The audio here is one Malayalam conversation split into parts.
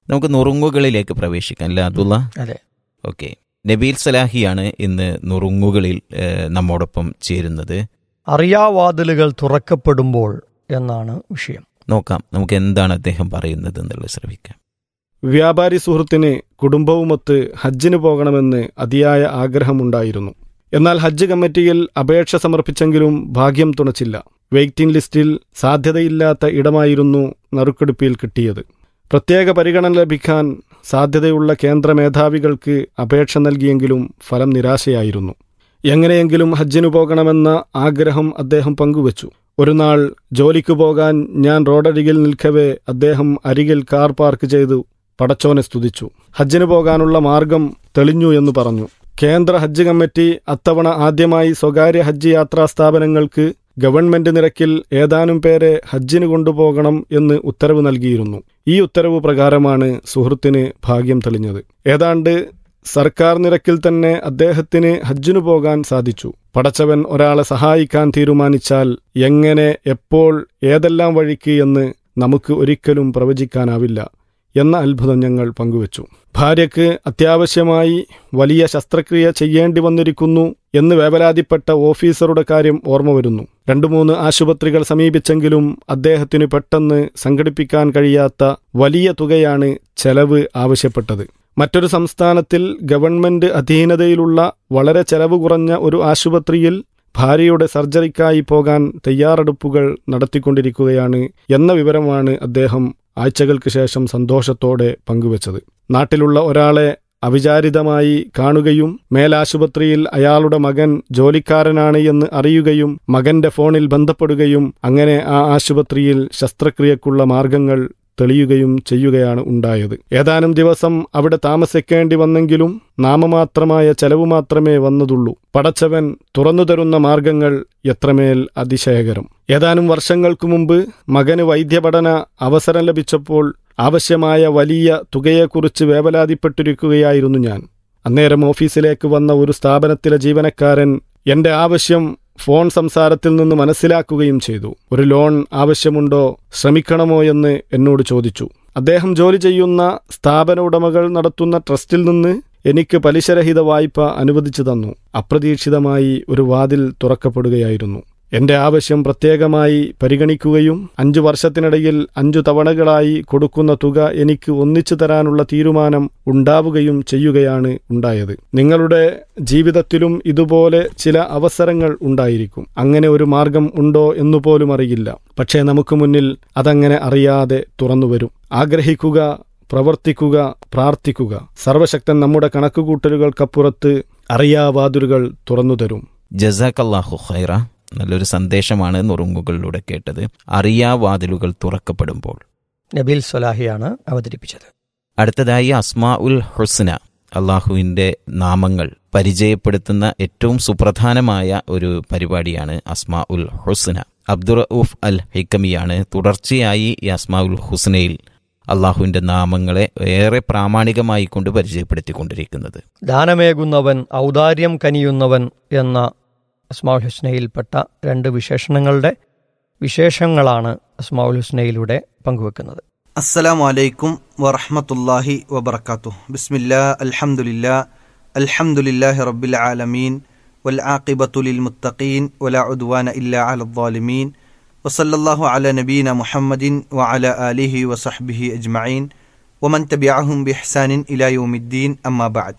നമുക്ക് നുറുങ്ങുകളിലേക്ക് പ്രവേശിക്കാം അല്ലേ അതുള്ള അതെ ഓക്കെ നബീൽ സലാഹിയാണ് ഇന്ന് നുറുങ്ങുകളിൽ ഏഹ്, നമ്മോടൊപ്പം ചേരുന്നത് അറിയാവാതിലുകൾ തുറക്കപ്പെടുമ്പോൾ എന്നാണ് വിഷയം നോക്കാം നമുക്ക് എന്താണ് അദ്ദേഹം പറയുന്നത് എന്നുള്ളത് ശ്രമിക്കാം വ്യാപാരി സുഹൃത്തിന് കുടുംബവുമൊത്ത് ഹജ്ജിന് പോകണമെന്ന് അതിയായ ആഗ്രഹമുണ്ടായിരുന്നു എന്നാൽ ഹജ്ജ് കമ്മിറ്റിയിൽ അപേക്ഷ സമർപ്പിച്ചെങ്കിലും ഭാഗ്യം തുണച്ചില്ല വെയിറ്റിംഗ് ലിസ്റ്റിൽ സാധ്യതയില്ലാത്ത ഇടമായിരുന്നു നറുക്കെടുപ്പിൽ കിട്ടിയത് പ്രത്യേക പരിഗണന ലഭിക്കാൻ സാധ്യതയുള്ള കേന്ദ്ര മേധാവികൾക്ക് അപേക്ഷ നൽകിയെങ്കിലും ഫലം നിരാശയായിരുന്നു എങ്ങനെയെങ്കിലും ഹജ്ജിനു പോകണമെന്ന ആഗ്രഹം അദ്ദേഹം പങ്കുവച്ചു ഒരു നാൾ ജോലിക്കു പോകാൻ ഞാൻ റോഡരികിൽ നിൽക്കവേ അദ്ദേഹം അരികിൽ കാർ പാർക്ക് ചെയ്തു പടച്ചോനെ സ്തുതിച്ചു ഹജ്ജിന് പോകാനുള്ള മാർഗം തെളിഞ്ഞു എന്ന് പറഞ്ഞു കേന്ദ്ര ഹജ്ജ് കമ്മിറ്റി അത്തവണ ആദ്യമായി സ്വകാര്യ ഹജ്ജ് യാത്രാ സ്ഥാപനങ്ങൾക്ക് ഗവൺമെന്റ് നിരക്കിൽ ഏതാനും പേരെ ഹജ്ജിന് കൊണ്ടുപോകണം എന്ന് ഉത്തരവ് നൽകിയിരുന്നു ഈ ഉത്തരവ് പ്രകാരമാണ് സുഹൃത്തിന് ഭാഗ്യം തെളിഞ്ഞത് ഏതാണ്ട് സർക്കാർ നിരക്കിൽ തന്നെ അദ്ദേഹത്തിന് ഹജ്ജിനു പോകാൻ സാധിച്ചു പടച്ചവൻ ഒരാളെ സഹായിക്കാൻ തീരുമാനിച്ചാൽ എങ്ങനെ എപ്പോൾ ഏതെല്ലാം വഴിക്ക് എന്ന് നമുക്ക് ഒരിക്കലും പ്രവചിക്കാനാവില്ല എന്ന അത്ഭുതം ഞങ്ങൾ പങ്കുവച്ചു ഭാര്യയ്ക്ക് അത്യാവശ്യമായി വലിയ ശസ്ത്രക്രിയ ചെയ്യേണ്ടി വന്നിരിക്കുന്നു എന്ന് വേവലാതിപ്പെട്ട ഓഫീസറുടെ കാര്യം ഓർമ്മ വരുന്നു രണ്ടു മൂന്ന് ആശുപത്രികൾ സമീപിച്ചെങ്കിലും അദ്ദേഹത്തിന് പെട്ടെന്ന് സംഘടിപ്പിക്കാൻ കഴിയാത്ത വലിയ തുകയാണ് ചെലവ് ആവശ്യപ്പെട്ടത് മറ്റൊരു സംസ്ഥാനത്തിൽ ഗവൺമെന്റ് അധീനതയിലുള്ള വളരെ ചെലവ് കുറഞ്ഞ ഒരു ആശുപത്രിയിൽ ഭാര്യയുടെ സർജറിക്കായി പോകാൻ തയ്യാറെടുപ്പുകൾ നടത്തിക്കൊണ്ടിരിക്കുകയാണ് എന്ന വിവരമാണ് അദ്ദേഹം ആഴ്ചകൾക്ക് ശേഷം സന്തോഷത്തോടെ പങ്കുവച്ചത് നാട്ടിലുള്ള ഒരാളെ അവിചാരിതമായി കാണുകയും മേലാശുപത്രിയിൽ അയാളുടെ മകൻ ജോലിക്കാരനാണ് എന്ന് അറിയുകയും മകന്റെ ഫോണിൽ ബന്ധപ്പെടുകയും അങ്ങനെ ആ ആശുപത്രിയിൽ ശസ്ത്രക്രിയക്കുള്ള മാർഗങ്ങൾ തെളിയുകയും ചെയ്യുകയാണ് ഉണ്ടായത് ഏതാനും ദിവസം അവിടെ താമസിക്കേണ്ടി വന്നെങ്കിലും നാമമാത്രമായ ചെലവ് മാത്രമേ വന്നതുള്ളൂ പടച്ചവൻ തുറന്നുതരുന്ന മാർഗങ്ങൾ എത്രമേൽ അതിശയകരം ഏതാനും വർഷങ്ങൾക്കു മുമ്പ് മകന് വൈദ്യപഠന അവസരം ലഭിച്ചപ്പോൾ ആവശ്യമായ വലിയ തുകയെക്കുറിച്ച് വേവലാതിപ്പെട്ടിരിക്കുകയായിരുന്നു ഞാൻ അന്നേരം ഓഫീസിലേക്ക് വന്ന ഒരു സ്ഥാപനത്തിലെ ജീവനക്കാരൻ എന്റെ ആവശ്യം ഫോൺ സംസാരത്തിൽ നിന്ന് മനസ്സിലാക്കുകയും ചെയ്തു ഒരു ലോൺ ആവശ്യമുണ്ടോ ശ്രമിക്കണമോ എന്ന് എന്നോട് ചോദിച്ചു അദ്ദേഹം ജോലി ചെയ്യുന്ന സ്ഥാപന ഉടമകൾ നടത്തുന്ന ട്രസ്റ്റിൽ നിന്ന് എനിക്ക് പലിശരഹിത വായ്പ അനുവദിച്ചു തന്നു അപ്രതീക്ഷിതമായി ഒരു വാതിൽ തുറക്കപ്പെടുകയായിരുന്നു എന്റെ ആവശ്യം പ്രത്യേകമായി പരിഗണിക്കുകയും അഞ്ചു വർഷത്തിനിടയിൽ അഞ്ചു തവണകളായി കൊടുക്കുന്ന തുക എനിക്ക് ഒന്നിച്ചു തരാനുള്ള തീരുമാനം ഉണ്ടാവുകയും ചെയ്യുകയാണ് ഉണ്ടായത് നിങ്ങളുടെ ജീവിതത്തിലും ഇതുപോലെ ചില അവസരങ്ങൾ ഉണ്ടായിരിക്കും അങ്ങനെ ഒരു മാർഗം ഉണ്ടോ എന്നുപോലും അറിയില്ല പക്ഷേ നമുക്ക് മുന്നിൽ അതങ്ങനെ അറിയാതെ തുറന്നുവരും ആഗ്രഹിക്കുക പ്രവർത്തിക്കുക പ്രാർത്ഥിക്കുക സർവശക്തൻ നമ്മുടെ കണക്കുകൂട്ടലുകൾക്കപ്പുറത്ത് അറിയാവാതിലുകൾ തുറന്നുതരും ജസാക്കല്ലാഹു ഖൈറ നല്ലൊരു സന്ദേശമാണ് നുറുങ്ങുകളിലൂടെ കേട്ടത് അറിയാവാതിലുകൾ തുറക്കപ്പെടുമ്പോൾ നബീൽ സൊലാഹിയാണ് അവതരിപ്പിച്ചത് അടുത്തതായി അസ്മാ ഉൽ ഹുസ്ന അള്ളാഹുവിൻ്റെ നാമങ്ങൾ പരിചയപ്പെടുത്തുന്ന ഏറ്റവും സുപ്രധാനമായ ഒരു പരിപാടിയാണ് അസ്മാ ഉൽ ഹുസ്ന അബ്ദുറഊഫ് അൽ ഹിക്കമിയാണ് തുടർച്ചയായി ഈ അസ്മാ ഉൽ ഹുസ്നയിൽ അള്ളാഹുവിൻ്റെ നാമങ്ങളെ ഏറെ പ്രാമാണികമായി കൊണ്ട് പരിചയപ്പെടുത്തിക്കൊണ്ടിരിക്കുന്നത് ദാനമേകുന്നവൻ ഔദാര്യം കനിയുന്നവൻ എന്ന അസ്മാഉൽ ഹുസ്നയിൽപ്പെട്ട രണ്ട് വിശേഷണങ്ങളുടെ വിശേഷങ്ങളാണ് അസ്മാഉൽ ഹുസ്നയിലൂടെ പങ്കുവെക്കുന്നത് അസ്സലാമു അലൈക്കും വറഹ്മത്തുള്ളാഹി വബർക്കാത്തു ബിസ്മില്ലാ അൽഹംദുലില്ലാ അൽഹംദുലില്ലാഹി റബ്ബിൽ ആലമീൻ വൽ ആഖിബത്തു ലിൽ മുത്തഖീൻ വലാ ഉദ്വാന ഇല്ലാ അലൽ ളാലിമീൻ വസല്ലല്ലാഹു അല നബീന മുഹമ്മദിൻ വഅല ആലിഹി വസഹ്ബിഹി അജ്മഈൻ വമൻ തബിഅഹും ബിഹ്സാനിൻ ഇലാ യൗമിദ്ദീൻ അമ്മാ ബഅദ്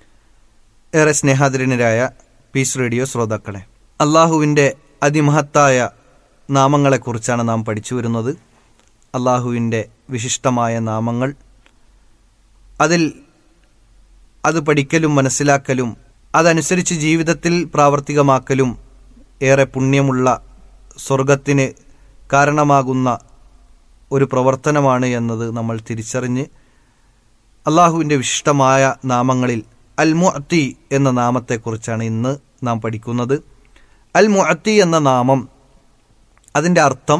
ഏറെ സ്നേഹാദരനരായ പീസ് റേഡിയോ ശ്രോതാക്കളെ അള്ളാഹുവിൻ്റെ അതിമഹത്തായ നാമങ്ങളെക്കുറിച്ചാണ് നാം പഠിച്ചു വരുന്നത് അള്ളാഹുവിൻ്റെ വിശിഷ്ടമായ നാമങ്ങൾ അതിൽ അത് പഠിക്കലും മനസ്സിലാക്കലും അതനുസരിച്ച് ജീവിതത്തിൽ പ്രാവർത്തികമാക്കലും ഏറെ പുണ്യമുള്ള സ്വർഗത്തിന് കാരണമാകുന്ന ഒരു പ്രവർത്തനമാണ് എന്നത് നമ്മൾ തിരിച്ചറിഞ്ഞ് അള്ളാഹുവിൻ്റെ വിശിഷ്ടമായ നാമങ്ങളിൽ അൽ മുഅത്തി എന്ന നാമത്തെക്കുറിച്ചാണ് ഇന്ന് നാം പഠിക്കുന്നത് അൽ മുഅത്തി എന്ന നാമം അതിൻ്റെ അർത്ഥം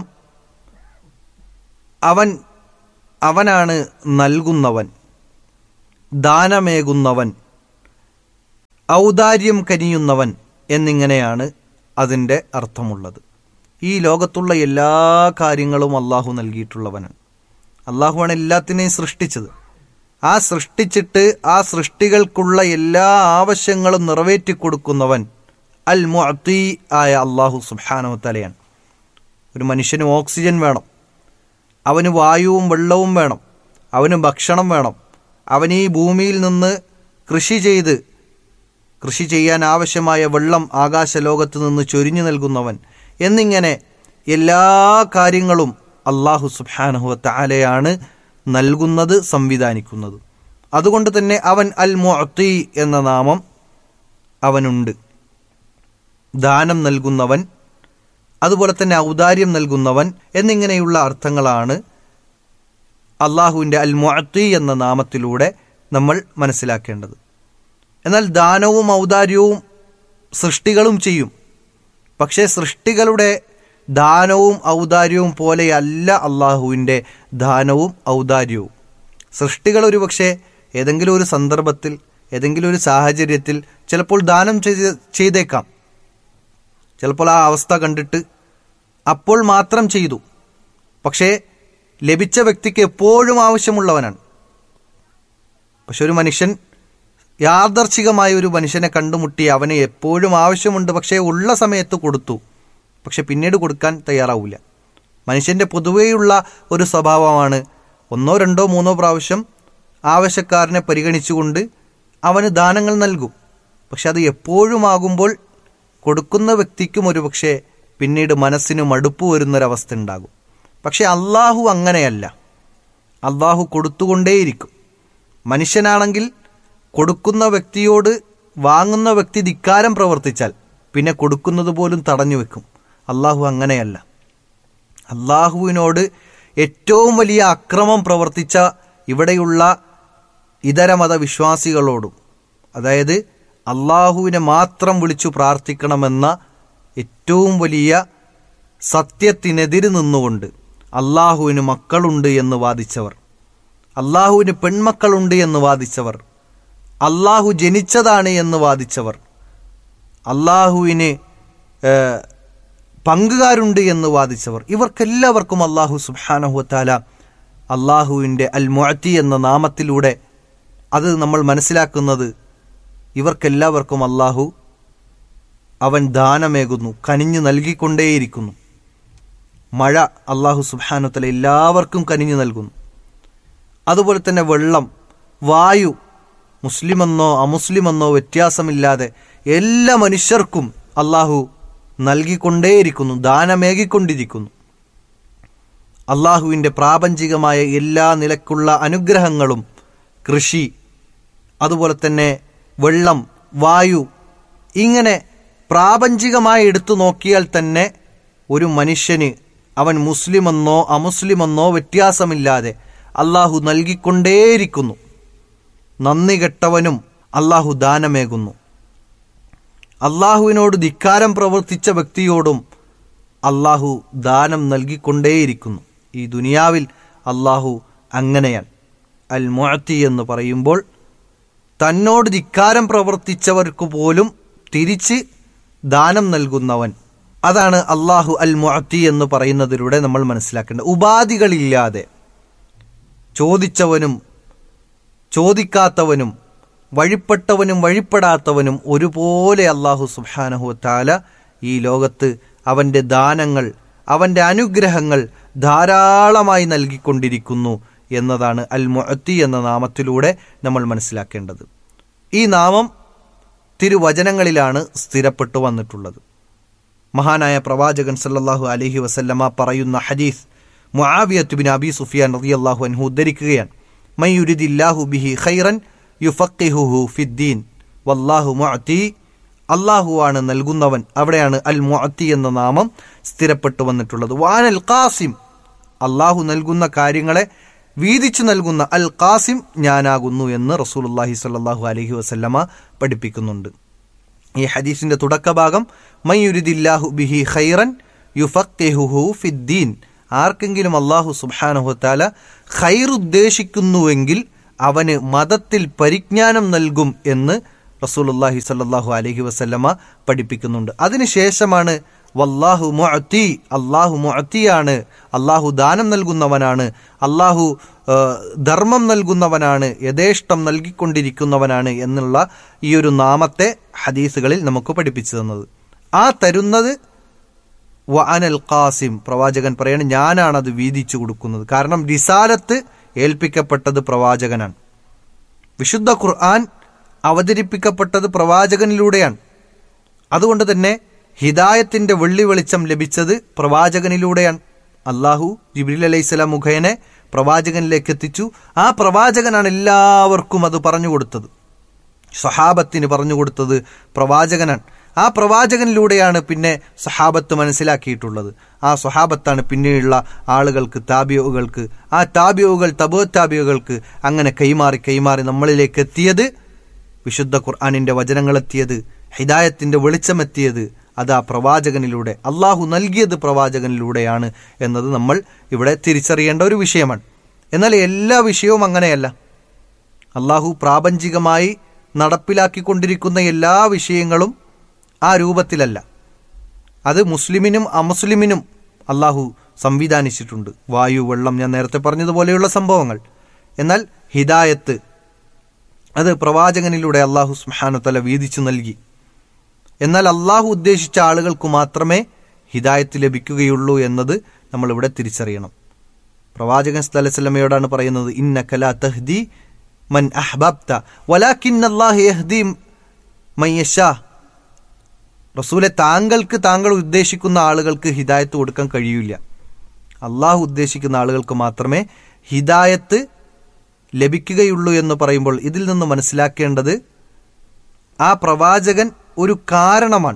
അവൻ അവനാണ് നൽകുന്നവൻ ദാനമേകുന്നവൻ ഔദാര്യം കനിയുന്നവൻ എന്നിങ്ങനെയാണ് അതിൻ്റെ അർത്ഥമുള്ളത് ഈ ലോകത്തുള്ള എല്ലാ കാര്യങ്ങളും അള്ളാഹു നൽകിയിട്ടുള്ളവനാണ് അള്ളാഹുവാണ് എല്ലാത്തിനെയും സൃഷ്ടിച്ചത് ആ സൃഷ്ടിച്ചിട്ട് ആ സൃഷ്ടികൾക്കുള്ള എല്ലാ ആവശ്യങ്ങളും നിറവേറ്റി കൊടുക്കുന്നവൻ അൽ മുഅത്തി ആയ അള്ളാഹു സുബ്ഹാനഹു തലയാണ് ഒരു മനുഷ്യന് ഓക്സിജൻ വേണം അവന് വായുവും വെള്ളവും വേണം അവന് ഭക്ഷണം വേണം അവന് ഈ ഭൂമിയിൽ നിന്ന് കൃഷി ചെയ്ത് കൃഷി ചെയ്യാൻ ആവശ്യമായ വെള്ളം ആകാശലോകത്ത് നിന്ന് ചൊരിഞ്ഞു നൽകുന്നവൻ എന്നിങ്ങനെ എല്ലാ കാര്യങ്ങളും അള്ളാഹു സുബ്ഹാനഹു താലയാണ് നൽകുന്നത് സംവിധാനിക്കുന്നത് അതുകൊണ്ട് തന്നെ അവൻ അൽ മുഅത്തി എന്ന നാമം അവനുണ്ട് ദാനം നൽകുന്നവൻ അതുപോലെ തന്നെ ഔദാര്യം നൽകുന്നവൻ എന്നിങ്ങനെയുള്ള അർത്ഥങ്ങളാണ് അള്ളാഹുവിൻ്റെ അൽ മുഅത്തി എന്ന നാമത്തിലൂടെ നമ്മൾ മനസ്സിലാക്കേണ്ടത് എന്നാൽ ദാനവും ഔദാര്യവും സൃഷ്ടികളും ചെയ്യും പക്ഷേ സൃഷ്ടികളുടെ ദാനവും ഔദാര്യവും പോലെയല്ല അള്ളാഹുവിൻ്റെ ദാനവും ഔദാര്യവും സൃഷ്ടികൾ ഒരു പക്ഷേ ഏതെങ്കിലും ഒരു സന്ദർഭത്തിൽ ഏതെങ്കിലും ഒരു സാഹചര്യത്തിൽ ചിലപ്പോൾ ദാനം ചെയ്ത് ചെയ്തേക്കാം ചിലപ്പോൾ ആ അവസ്ഥ കണ്ടിട്ട് അപ്പോൾ മാത്രം ചെയ്തു പക്ഷേ ലഭിച്ച വ്യക്തിക്ക് എപ്പോഴും ആവശ്യമുള്ളവനാണ് പക്ഷെ ഒരു മനുഷ്യൻ യാദർച്ഛികമായ ഒരു മനുഷ്യനെ കണ്ടുമുട്ടി അവന് എപ്പോഴും ആവശ്യമുണ്ട് പക്ഷേ ഉള്ള സമയത്ത് കൊടുത്തു പക്ഷെ പിന്നീട് കൊടുക്കാൻ തയ്യാറാവില്ല മനുഷ്യൻ്റെ പൊതുവെയുള്ള ഒരു സ്വഭാവമാണ് ഒന്നോ രണ്ടോ മൂന്നോ പ്രാവശ്യം ആവശ്യക്കാരനെ പരിഗണിച്ചുകൊണ്ട് അവന് ദാനങ്ങൾ നൽകും പക്ഷെ അത് എപ്പോഴും ആകുമ്പോൾ കൊടുക്കുന്ന വ്യക്തിക്കും ഒരുപക്ഷെ പിന്നീട് മനസ്സിന് മടുപ്പ് വരുന്നൊരവസ്ഥ ഉണ്ടാകും പക്ഷെ അള്ളാഹു അങ്ങനെയല്ല അള്ളാഹു കൊടുത്തുകൊണ്ടേയിരിക്കും മനുഷ്യനാണെങ്കിൽ കൊടുക്കുന്ന വ്യക്തിയോട് വാങ്ങുന്ന വ്യക്തി ധിക്കാരം പ്രവർത്തിച്ചാൽ പിന്നെ കൊടുക്കുന്നത് പോലും തടഞ്ഞു വെക്കും അള്ളാഹു അങ്ങനെയല്ല അള്ളാഹുവിനോട് ഏറ്റവും വലിയ അക്രമം പ്രവർത്തിച്ച ഇവിടെയുള്ള ഇതര മതവിശ്വാസികളോടും അതായത് അള്ളാഹുവിനെ മാത്രം വിളിച്ചു പ്രാർത്ഥിക്കണമെന്ന ഏറ്റവും വലിയ സത്യത്തിനെതിര് നിന്നുകൊണ്ട് അള്ളാഹുവിന് മക്കളുണ്ട് എന്ന് വാദിച്ചവർ അള്ളാഹുവിന് പെൺമക്കളുണ്ട് എന്ന് വാദിച്ചവർ അള്ളാഹു ജനിച്ചതാണ് എന്ന് വാദിച്ചവർ അള്ളാഹുവിന് ഏഹ്, പങ്കുകാരുണ്ട് എന്ന് വാദിച്ചവർ ഇവർക്കെല്ലാവർക്കും അള്ളാഹു സുബാനഹുത്താല അള്ളാഹുവിൻ്റെ അൽ മുഅത്തി എന്ന നാമത്തിലൂടെ അത് നമ്മൾ മനസ്സിലാക്കുന്നത് ഇവർക്കെല്ലാവർക്കും അള്ളാഹു അവൻ ദാനമേകുന്നു കനിഞ്ഞു നൽകിക്കൊണ്ടേയിരിക്കുന്നു മഴ അള്ളാഹു സുബാനുത്തല എല്ലാവർക്കും കനിഞ്ഞു നൽകുന്നു അതുപോലെ തന്നെ വെള്ളം വായു മുസ്ലിമെന്നോ അമുസ്ലിമെന്നോ വ്യത്യാസമില്ലാതെ എല്ലാ മനുഷ്യർക്കും അള്ളാഹു നൽകിക്കൊണ്ടേയിരിക്കുന്നു ദാനമേകിക്കൊണ്ടിരിക്കുന്നു അള്ളാഹുവിൻ്റെ പ്രാപഞ്ചികമായ എല്ലാ നിലക്കുള്ള അനുഗ്രഹങ്ങളും കൃഷി അതുപോലെ തന്നെ വെള്ളം വായു ഇങ്ങനെ പ്രാപഞ്ചികമായി എടുത്തു നോക്കിയാൽ തന്നെ ഒരു മനുഷ്യന് അവൻ മുസ്ലിമെന്നോ അമുസ്ലിമെന്നോ വ്യത്യാസമില്ലാതെ അള്ളാഹു നൽകിക്കൊണ്ടേയിരിക്കുന്നു നന്ദി കെട്ടവനും അള്ളാഹു ദാനമേകുന്നു അള്ളാഹുവിനോട് ധിക്കാരം പ്രവർത്തിച്ച വ്യക്തിയോടും അള്ളാഹു ദാനം നൽകിക്കൊണ്ടേയിരിക്കുന്നു ഈ ദുനിയാവിൽ അള്ളാഹു അങ്ങനെയാണ് അൽ മുഅത്തി എന്ന് പറയുമ്പോൾ തന്നോട് ധിക്കാരം പ്രവർത്തിച്ചവർക്ക് പോലും തിരിച്ച് ദാനം നൽകുന്നവൻ അതാണ് അള്ളാഹു അൽ മുഅത്തി എന്ന് പറയുന്നതിലൂടെ നമ്മൾ മനസ്സിലാക്കേണ്ടത് ഉപാധികളില്ലാതെ ചോദിച്ചവനും ചോദിക്കാത്തവനും വഴിപ്പെട്ടവനും വഴിപ്പെടാത്തവനും ഒരുപോലെ അള്ളാഹു സുബ്ഹാനഹു താല ഈ ലോകത്ത് അവൻ്റെ ദാനങ്ങൾ അവൻ്റെ അനുഗ്രഹങ്ങൾ ധാരാളമായി നൽകിക്കൊണ്ടിരിക്കുന്നു എന്നതാണ് അൽ മുഅത്തി എന്ന നാമത്തിലൂടെ നമ്മൾ മനസ്സിലാക്കേണ്ടത് ഈ നാമം തിരുവചനങ്ങളിലാണ് സ്ഥിരപ്പെട്ടു വന്നിട്ടുള്ളത് മഹാനായ പ്രവാചകൻ സല്ലല്ലാഹു അലൈഹി വസല്ലമ പറയുന്ന ഹദീസ് മുആവിയത്ത് ബിൻ അബി സുഫിയാൻ റളിയല്ലാഹു അൻഹു ഉദ്ധരിക്കുകയാണ് മയ്യുരിദില്ലാഹു ബിഹി ഖൈറൻ യുഫഖിഹുഹു ഫിദ്ദീൻ വല്ലാഹു മുഅത്തി അള്ളാഹുവാണ് നൽകുന്നവൻ അവിടെയാണ് അൽ മുഅത്തി എന്ന നാമം സ്ഥിരപ്പെട്ടു വന്നിട്ടുള്ളത് വാനൽ ഖാസിം അള്ളാഹു നൽകുന്ന കാര്യങ്ങളെ വീതിച്ചു നൽകുന്ന അൽ ഖാസിം ഞാനാകുന്നു എന്ന് റസൂലുള്ളാഹി സ്വല്ലല്ലാഹു അലൈഹി വസല്ലമ പഠിപ്പിക്കുന്നുണ്ട് ഈ ഹദീസിന്റെ തുടക്കഭാഗം മയ്യുരിദില്ലാഹു ബിഹി ഖൈറൻ യുഫഖിഹുഹു ഫിദ്ദീൻ ആർക്കെങ്കിലും അള്ളാഹു സുബ്ഹാനഹു തആല ഖൈർ ഉദ്ദേശിക്കുന്നുവെങ്കിൽ അവന് മതത്തിൽ പരിജ്ഞാനം നൽകും എന്ന് റസൂലുള്ളാഹി സ്വല്ലല്ലാഹു അലൈഹി വസല്ലമ പഠിപ്പിക്കുന്നുണ്ട് അതിനുശേഷമാണ് വല്ലാഹു മുഅത്തി അള്ളാഹു മുഅത്തിയാണ് അള്ളാഹു ദാനം നൽകുന്നവനാണ് അള്ളാഹു ആ, ധർമ്മം നൽകുന്നവനാണ് യഥേഷ്ടം നൽകിക്കൊണ്ടിരിക്കുന്നവനാണ് എന്നുള്ള ഈ ഒരു നാമത്തെ ഹദീസുകളിൽ നമുക്ക് പഠിപ്പിച്ചു തന്നത് ആ തരുന്നത് വഅനൽ ഖാസിം പ്രവാചകൻ പറയാണ് ഞാനാണ് അത് വീതിച്ചു കൊടുക്കുന്നത് കാരണം റിസാലത്ത് ഏൽപ്പിക്കപ്പെട്ടത് പ്രവാചകനാണ് വിശുദ്ധ ഖുർആൻ അവതരിപ്പിക്കപ്പെട്ടത് പ്രവാചകനിലൂടെയാണ് അതുകൊണ്ട് തന്നെ ഹിദായത്തിന്റെ വെള്ളി വെളിച്ചം ലഭിച്ചത് പ്രവാചകനിലൂടെയാണ് അള്ളാഹു ജിബ്രീൽ അലൈഹിസ്സലാം മുഖേനെ പ്രവാചകനിലേക്ക് എത്തിച്ചു ആ പ്രവാചകനാണ് എല്ലാവർക്കും അത് പറഞ്ഞു കൊടുത്തത് സഹാബത്തിന് പറഞ്ഞു കൊടുത്തത് പ്രവാചകനാണ് ആ പ്രവാചകനിലൂടെയാണ് പിന്നെ സഹാബത്ത് മനസ്സിലാക്കിയിട്ടുള്ളത് ആ സ്വഹാബത്താണ് പിന്നെയുള്ള ആളുകൾക്ക് താബിയോകൾക്ക് ആ താബിയോകൾ തബോ താബിയോകൾക്ക് അങ്ങനെ കൈമാറി കൈമാറി നമ്മളിലേക്ക് എത്തിയത് വിശുദ്ധ ഖുർആാനിന്റെ വചനങ്ങളെത്തിയത് ഹിദായത്തിന്റെ വെളിച്ചമെത്തിയത് അത് ആ പ്രവാചകനിലൂടെ അള്ളാഹു നൽകിയത് പ്രവാചകനിലൂടെയാണ് എന്നത് നമ്മൾ ഇവിടെ തിരിച്ചറിയേണ്ട ഒരു വിഷയമാണ് എന്നാൽ എല്ലാ വിഷയവും അങ്ങനെയല്ല അള്ളാഹു പ്രാപഞ്ചികമായി നടപ്പിലാക്കിക്കൊണ്ടിരിക്കുന്ന എല്ലാ വിഷയങ്ങളും ആ രൂപത്തിലല്ല അത് മുസ്ലിമിനും അമുസ്ലിമിനും അള്ളാഹു സംവിധാനിച്ചിട്ടുണ്ട് വായു വെള്ളം ഞാൻ നേരത്തെ പറഞ്ഞതുപോലെയുള്ള സംഭവങ്ങൾ എന്നാൽ ഹിദായത്ത് അത് പ്രവാചകനിലൂടെ അള്ളാഹു സുഹാനുത്തല വീതിച്ചു നൽകി എന്നാൽ അള്ളാഹു ഉദ്ദേശിച്ച ആളുകൾക്ക് മാത്രമേ ഹിദായത്ത് ലഭിക്കുകയുള്ളൂ എന്നത് നമ്മൾ ഇവിടെ തിരിച്ചറിയണം പ്രവാചകൻ സ്ഥലസല്ലമയോടാണ് പറയുന്നത് ഇന്ന കലാ തഹ്ദി മൻ അഹ്ബബ്ത വലാക്കിൻ അല്ലാഹു യഹ്ദി മൻ യശാ റസൂലെ താങ്കൾക്ക് താങ്കൾ ഉദ്ദേശിക്കുന്ന ആളുകൾക്ക് ഹിദായത്ത് കൊടുക്കാൻ കഴിയില്ല അള്ളാഹു ഉദ്ദേശിക്കുന്ന ആളുകൾക്ക് മാത്രമേ ഹിദായത്ത് ലഭിക്കുകയുള്ളൂ എന്ന് പറയുമ്പോൾ ഇതിൽ നിന്ന് മനസ്സിലാക്കേണ്ടത് ആ പ്രവാചകൻ ഒരു കാരണമാണ്